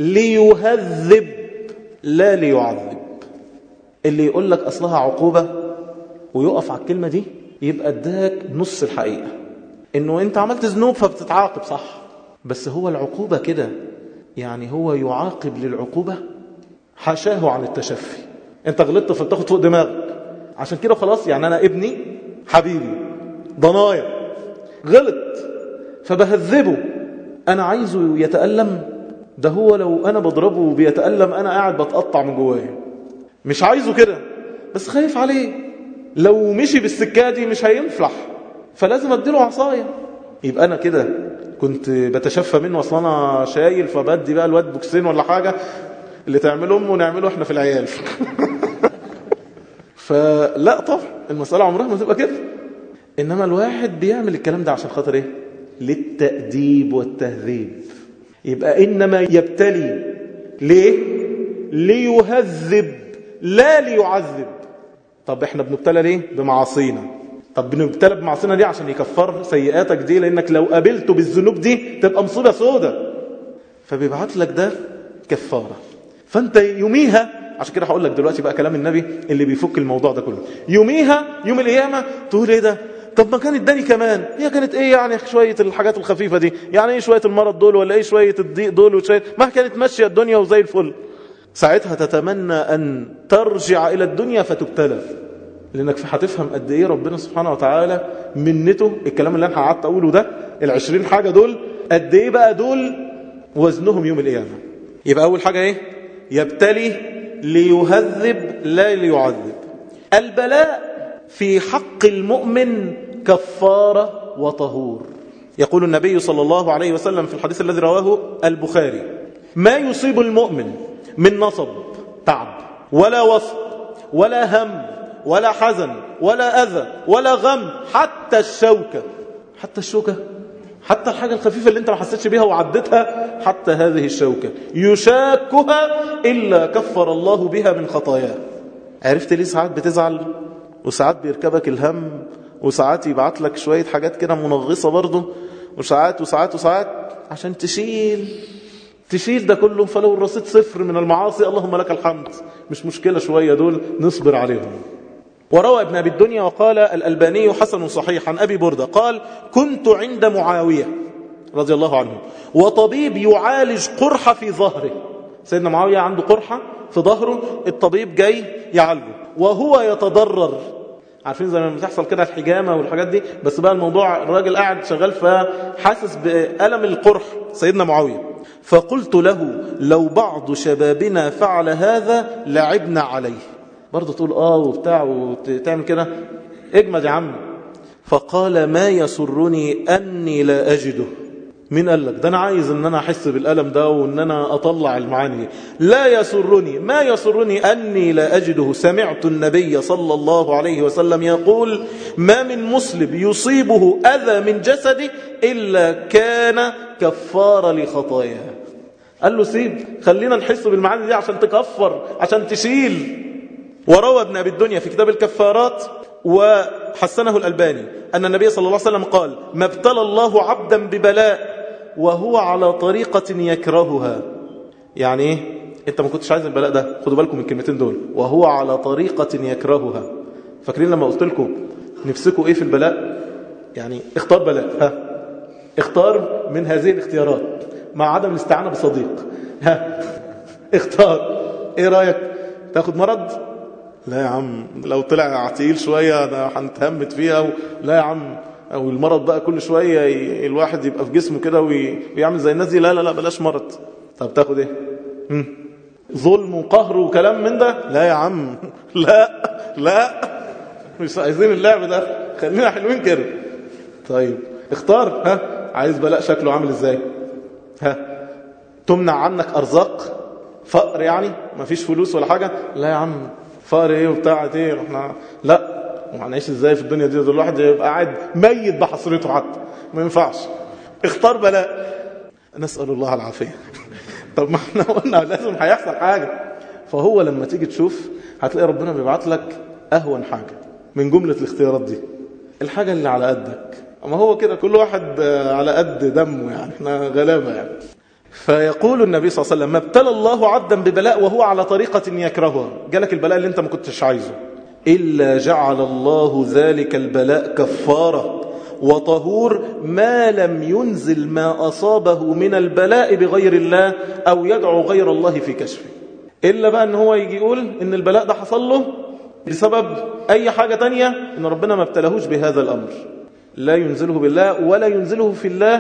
ليهذب لا ليعذب اللي يقول لك أصلها عقوبة ويقف على الكلمة دي يبقى اداك نص الحقيقة انه انت عملت ذنوب فبتتعاقب صح بس هو العقوبة كده يعني هو يعاقب للعقوبة حاشاه عن التشفي انت غلطت فبتاخد فوق دماغك عشان كده خلاص يعني انا ابني حبيبي ضنايا غلط فبهذبه انا عايزه يتألم ده هو لو انا بضربه بيتألم انا قاعد بتقطع من جوايا مش عايزه كده بس خايف عليه لو مشي بالسكة دي مش هينفلح فلازم اديله عصاية يبقى انا كده كنت بتشفى منه اصلا انا شايل فبدي بقى الواد بوكسين ولا حاجة اللي تعمله امه نعمله احنا في العيال فلا طبعا المسألة عمرها ما تبقى كده انما الواحد بيعمل الكلام ده عشان خاطر ايه للتأديب والتهذيب يبقى انما يبتلي ليه ليهذب لا ليعذب طب احنا بنبتلى ليه بمعاصينا طب بنبتلى بمعاصينا دي عشان يكفر سيئاتك دي لانك لو قابلته بالذنوب دي تبقى مصيبه سودة فبيبعت لك ده كفاره فانت يوميها عشان كده هقول لك دلوقتي بقى كلام النبي اللي بيفك الموضوع ده كله يوميها يوم القيامه تقول ايه ده طب ما كان اداني كمان هي كانت ايه يعني شويه الحاجات الخفيفه دي يعني ايه شويه المرض دول ولا ايه شويه الضيق دول وشويه ما كانت ماشيه الدنيا وزي الفل ساعتها تتمنى أن ترجع إلى الدنيا فتبتلى لأنك هتفهم قد إيه ربنا سبحانه وتعالى منته الكلام اللي أنا قعدت أقوله ده العشرين حاجة دول قد إيه بقى دول وزنهم يوم القيامة يبقى أول حاجة إيه يبتلي ليهذب لا ليعذب البلاء في حق المؤمن كفارة وطهور يقول النبي صلى الله عليه وسلم في الحديث الذي رواه البخاري ما يصيب المؤمن من نصب تعب ولا وصب ولا هم ولا حزن ولا أذى ولا غم حتى الشوكة حتى الشوكة حتى الحاجة الخفيفة اللي انت ما حسيتش بيها وعدتها حتى هذه الشوكة يشاكها إلا كفر الله بها من خطاياه عرفت ليه ساعات بتزعل وساعات بيركبك الهم وساعات يبعت لك شوية حاجات كده منغصة برضه وساعات وساعات وساعات عشان تشيل تشيل ده كله فلو الرصيد صفر من المعاصي اللهم لك الحمد مش مشكلة شوية دول نصبر عليهم وروى ابن أبي الدنيا وقال الألباني حسن صحيح عن أبي بردة قال كنت عند معاوية رضي الله عنه وطبيب يعالج قرحة في ظهره سيدنا معاوية عنده قرحة في ظهره الطبيب جاي يعالجه وهو يتضرر عارفين زي ما بتحصل كده الحجامة والحاجات دي بس بقى الموضوع الراجل قاعد شغال فحاسس بألم القرح سيدنا معاوية فقلت له لو بعض شبابنا فعل هذا لعبنا عليه برضه تقول اه وبتاع وتعمل كده اجمد يا عم فقال ما يسرني أني لا أجده مين قال لك ده أنا عايز أن أنا أحس بالألم ده وأن أنا أطلع المعاني دي لا يسرني ما يسرني أني لا أجده سمعت النبي صلى الله عليه وسلم يقول ما من مسلم يصيبه أذى من جسده إلا كان كفار لخطاياه قال له سيب خلينا نحس بالمعاني دي عشان تكفر عشان تشيل وروى ابن أبي الدنيا في كتاب الكفارات وحسنه الألباني أن النبي صلى الله عليه وسلم قال ما ابتلى الله عبدا ببلاء وهو على طريقة يكرهها يعني ايه انت ما كنتش عايز البلاء ده خدوا بالكم من الكلمتين دول وهو على طريقة يكرهها فاكرين لما قلت لكم نفسكم ايه في البلاء يعني اختار بلاء ها اختار من هذه الاختيارات مع عدم الاستعانة بصديق ها اختار ايه رأيك تاخد مرض لا يا عم لو طلع تقيل شوية ده هنتهمت فيها و... لا يا عم او المرض بقى كل شوية ي... الواحد يبقى في جسمه كده وي... ويعمل زي الناس دي لا لا لا بلاش مرض طب تاخد ايه مم. ظلم وقهر وكلام من ده لا يا عم لا لا مش عايزين اللعب ده خلينا حلوين كده طيب اختار ها عايز بلاء شكله عامل ازاي ها تمنع عنك ارزاق فقر يعني مفيش فلوس ولا حاجة لا يا عم فقر ايه وبتاع ايه احنا لا وهنعيش ازاي في الدنيا دي الواحد يبقى قاعد ميت بحصرته حتى ما ينفعش اختار بلاء نسأل الله العافية طب ما احنا قلنا لازم هيحصل حاجة فهو لما تيجي تشوف هتلاقي ربنا بيبعت لك اهون حاجة من جملة الاختيارات دي الحاجة اللي على قدك اما هو كده كل واحد على قد دمه يعني احنا غلابة يعني فيقول النبي صلى الله عليه وسلم ما ابتلى الله عبدا ببلاء وهو على طريقة يكرهها جالك البلاء اللي انت ما كنتش عايزه إلا جعل الله ذلك البلاء كفارة وطهور ما لم ينزل ما أصابه من البلاء بغير الله أو يدعو غير الله في كشفه إلا بقى أن هو يجي يقول أن البلاء ده حصل له بسبب أي حاجة تانية أن ربنا ما ابتلهوش بهذا الأمر لا ينزله بالله ولا ينزله في الله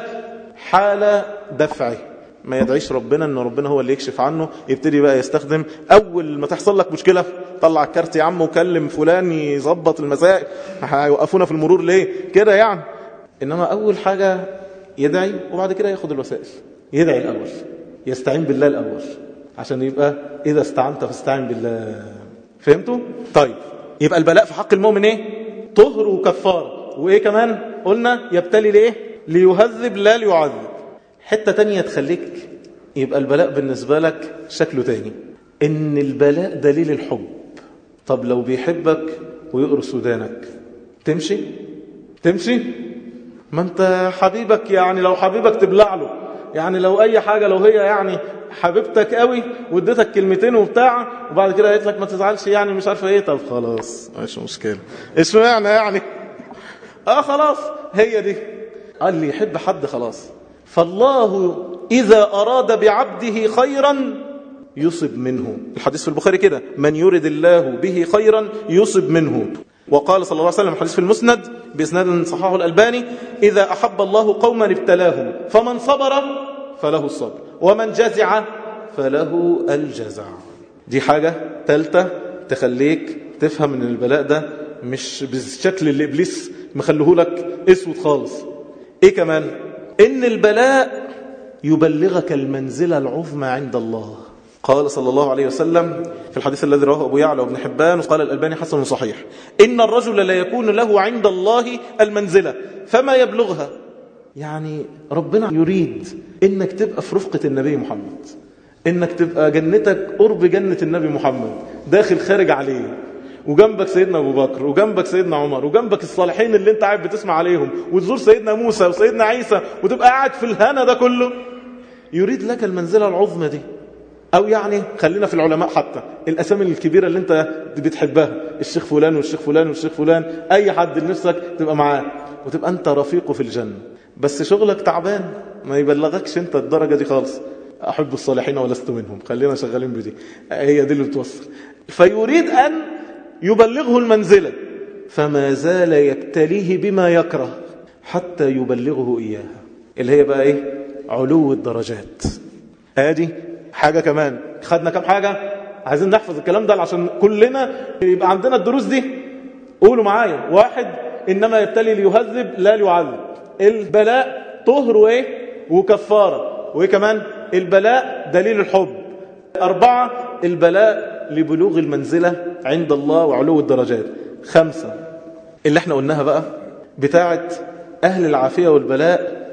حال دفعه ما يدعيش ربنا ان ربنا هو اللي يكشف عنه يبتدي بقى يستخدم اول ما تحصل لك مشكله طلع الكارت يا عم وكلم فلان يظبط المسائل هيوقفونا في المرور ليه كده يعني انما اول حاجه يدعي وبعد كده ياخد الوسائل يدعي الاول يستعين بالله الاول عشان يبقى اذا استعنت فاستعن بالله فهمتوا طيب يبقى البلاء في حق المؤمن ايه طهر وكفاره وايه كمان قلنا يبتلي ليه ليهذب لا ليعذب حتة تانية تخليك يبقى البلاء بالنسبة لك شكله تاني ان البلاء دليل الحب طب لو بيحبك ويقرص ودانك تمشي تمشي ما انت حبيبك يعني لو حبيبك تبلع له يعني لو اي حاجة لو هي يعني حبيبتك قوي واديتك كلمتين وبتاع وبعد كده قالت لك ما تزعلش يعني مش عارفه ايه طب خلاص مش مشكله ايش معنى يعني اه خلاص هي دي قال لي يحب حد خلاص فالله إذا أراد بعبده خيرا يصب منه الحديث في البخاري كده من يرد الله به خيرا يصب منه وقال صلى الله عليه وسلم حديث في المسند بإسناد صححه الألباني إذا أحب الله قوما ابتلاهم فمن صبر فله الصبر ومن جزع فله الجزع دي حاجة ثالثة تخليك تفهم ان البلاء ده مش بالشكل اللي إبليس مخليه لك اسود خالص ايه كمان إن البلاء يبلغك المنزلة العظمى عند الله قال صلى الله عليه وسلم في الحديث الذي رواه أبو يعلى وابن حبان وقال الألباني حسن صحيح إن الرجل لا يكون له عند الله المنزلة فما يبلغها يعني ربنا يريد إنك تبقى في رفقة النبي محمد إنك تبقى جنتك قرب جنة النبي محمد داخل خارج عليه وجنبك سيدنا أبو بكر وجنبك سيدنا عمر وجنبك الصالحين اللي انت قاعد بتسمع عليهم وتزور سيدنا موسى وسيدنا عيسى وتبقى قاعد في الهنا ده كله يريد لك المنزلة العظمى دي أو يعني خلينا في العلماء حتى الأسامي الكبيرة اللي انت بتحبها الشيخ فلان والشيخ فلان والشيخ فلان أي حد نفسك تبقى معاه وتبقى انت رفيقه في الجنة بس شغلك تعبان ما يبلغكش انت الدرجة دي خالص أحب الصالحين ولست منهم خلينا شغالين بدي هي دي اللي بتوصل فيريد أن يبلغه المنزلة فما زال يبتليه بما يكره حتى يبلغه إياها اللي هي بقى إيه علو الدرجات ادي حاجة كمان خدنا كم حاجة عايزين نحفظ الكلام ده عشان كلنا يبقى عندنا الدروس دي قولوا معايا واحد إنما يبتلي ليهذب لا ليعذب البلاء طهر وإيه وكفارة وإيه كمان البلاء دليل الحب أربعة البلاء لبلوغ المنزلة عند الله وعلو الدرجات خمسة اللي احنا قلناها بقى بتاعة أهل العافية والبلاء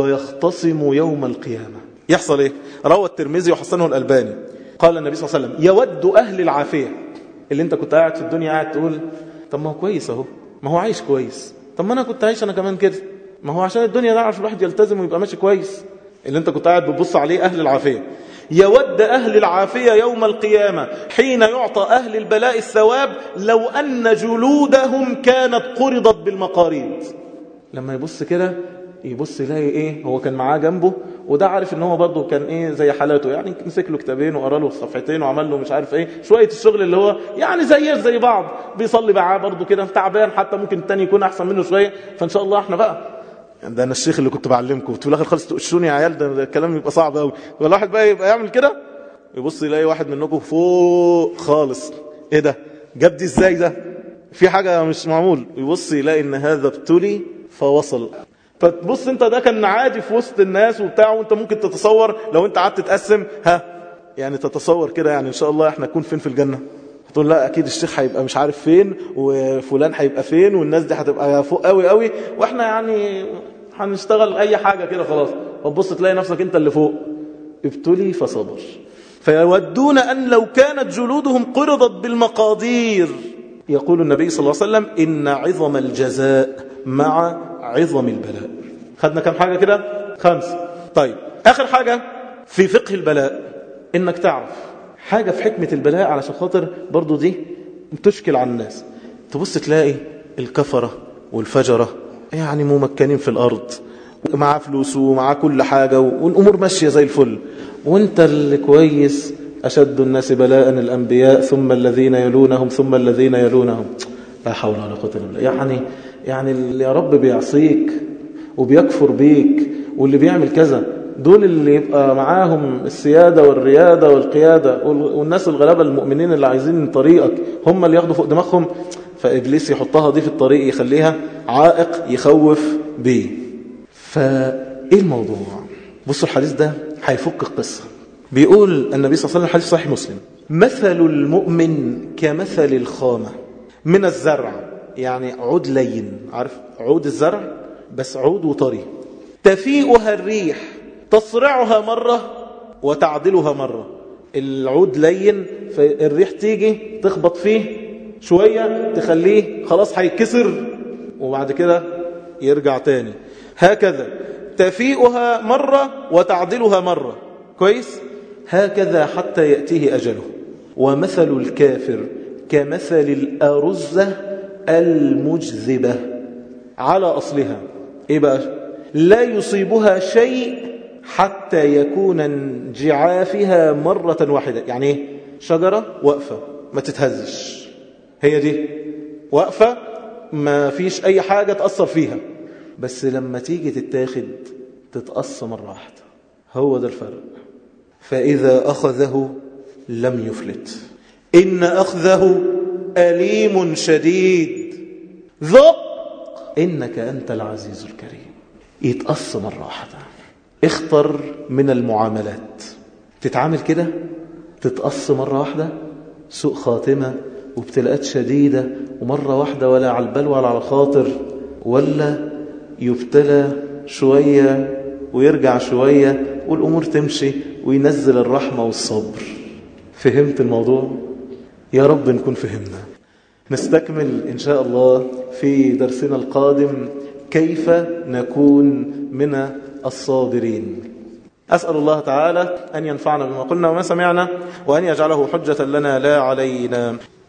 ويختصم يوم القيامة يحصل ايه روى الترمذي وحسنه الألباني قال النبي صلى الله عليه وسلم يود أهل العافية اللي انت كنت قاعد في الدنيا قاعد تقول طب ما هو كويس اهو ما هو عايش كويس طب ما انا كنت عايش انا كمان كده ما هو عشان الدنيا نعرف الواحد يلتزم ويبقى ماشي كويس اللي انت كنت قاعد بتبص عليه أهل العافية يود أهل العافية يوم القيامة حين يعطى أهل البلاء الثواب لو أن جلودهم كانت قرضت بالمقاريض لما يبص كده يبص يلاقي ايه هو كان معاه جنبه وده عارف ان هو برضه كان ايه زي حالاته يعني مسك له كتابين وقرا له صفحتين وعمل له مش عارف ايه شويه الشغل اللي هو يعني زي زي بعض بيصلي معاه برضه كده تعبان حتى ممكن التاني يكون احسن منه شويه فان شاء الله احنا بقى ده انا الشيخ اللي كنت بعلمكم في الاخر خالص تقشوني يا عيال ده الكلام يبقى صعب قوي والواحد بقى يبقى يعمل كده يبص يلاقي واحد منكم فوق خالص ايه ده جاب دي ازاي ده في حاجه مش معمول يبص يلاقي ان هذا ابتلي فوصل فتبص انت ده كان عادي في وسط الناس وبتاع وانت ممكن تتصور لو انت قعدت تقسم ها يعني تتصور كده يعني ان شاء الله احنا نكون فين في الجنه هتقول لا اكيد الشيخ هيبقى مش عارف فين وفلان هيبقى فين والناس دي هتبقى فوق قوي قوي واحنا يعني هنشتغل اي حاجه كده خلاص وتبص تلاقي نفسك انت اللي فوق ابتلي فصبر فيودون ان لو كانت جلودهم قرضت بالمقادير يقول النبي صلى الله عليه وسلم ان عظم الجزاء مع عظم البلاء خدنا كم حاجة كده خمسة طيب آخر حاجة في فقه البلاء إنك تعرف حاجة في حكمة البلاء علشان خاطر برضو دي تشكل على الناس تبص تلاقي الكفرة والفجرة يعني ممكنين في الأرض معاه فلوس ومعاه كل حاجة والأمور ماشية زي الفل وانت اللي كويس أشد الناس بلاء الأنبياء ثم الذين يلونهم ثم الذين يلونهم لا حول ولا قوة إلا بالله يعني يعني اللي يا رب بيعصيك وبيكفر بيك واللي بيعمل كذا دول اللي يبقى معاهم السيادة والريادة والقيادة والناس الغلابة المؤمنين اللي عايزين طريقك هم اللي ياخدوا فوق دماغهم فإبليس يحطها دي في الطريق يخليها عائق يخوف بيه فإيه الموضوع بصوا الحديث ده هيفك القصة بيقول النبي صلى الله عليه وسلم حديث صحيح مسلم مثل المؤمن كمثل الخامة من الزرع يعني عود لين عارف عود الزرع بس عود وطري تفيئها الريح تصرعها مرة وتعدلها مرة العود لين فالريح تيجي تخبط فيه شوية تخليه خلاص هيتكسر وبعد كده يرجع تاني هكذا تفيئها مرة وتعدلها مرة كويس هكذا حتى يأتيه أجله ومثل الكافر كمثل الأرزة المجذبة على أصلها إيه بقى لا يصيبها شيء حتى يكون انجعافها مرة واحدة يعني إيه شجرة واقفة ما تتهزش هي دي واقفة ما فيش أي حاجة تأثر فيها بس لما تيجي تتاخد تتقص مرة واحدة هو ده الفرق فإذا أخذه لم يفلت إن أخذه أليم شديد ذق إنك أنت العزيز الكريم يتقص مرة واحدة اختر من المعاملات تتعامل كده تتقص مرة واحدة سوء خاتمة وابتلاءات شديدة ومرة واحدة ولا على البال ولا على الخاطر ولا يبتلى شوية ويرجع شوية والأمور تمشي وينزل الرحمة والصبر فهمت الموضوع؟ يا رب نكون فهمنا نستكمل إن شاء الله في درسنا القادم كيف نكون من الصابرين أسأل الله تعالى أن ينفعنا بما قلنا وما سمعنا وأن يجعله حجة لنا لا علينا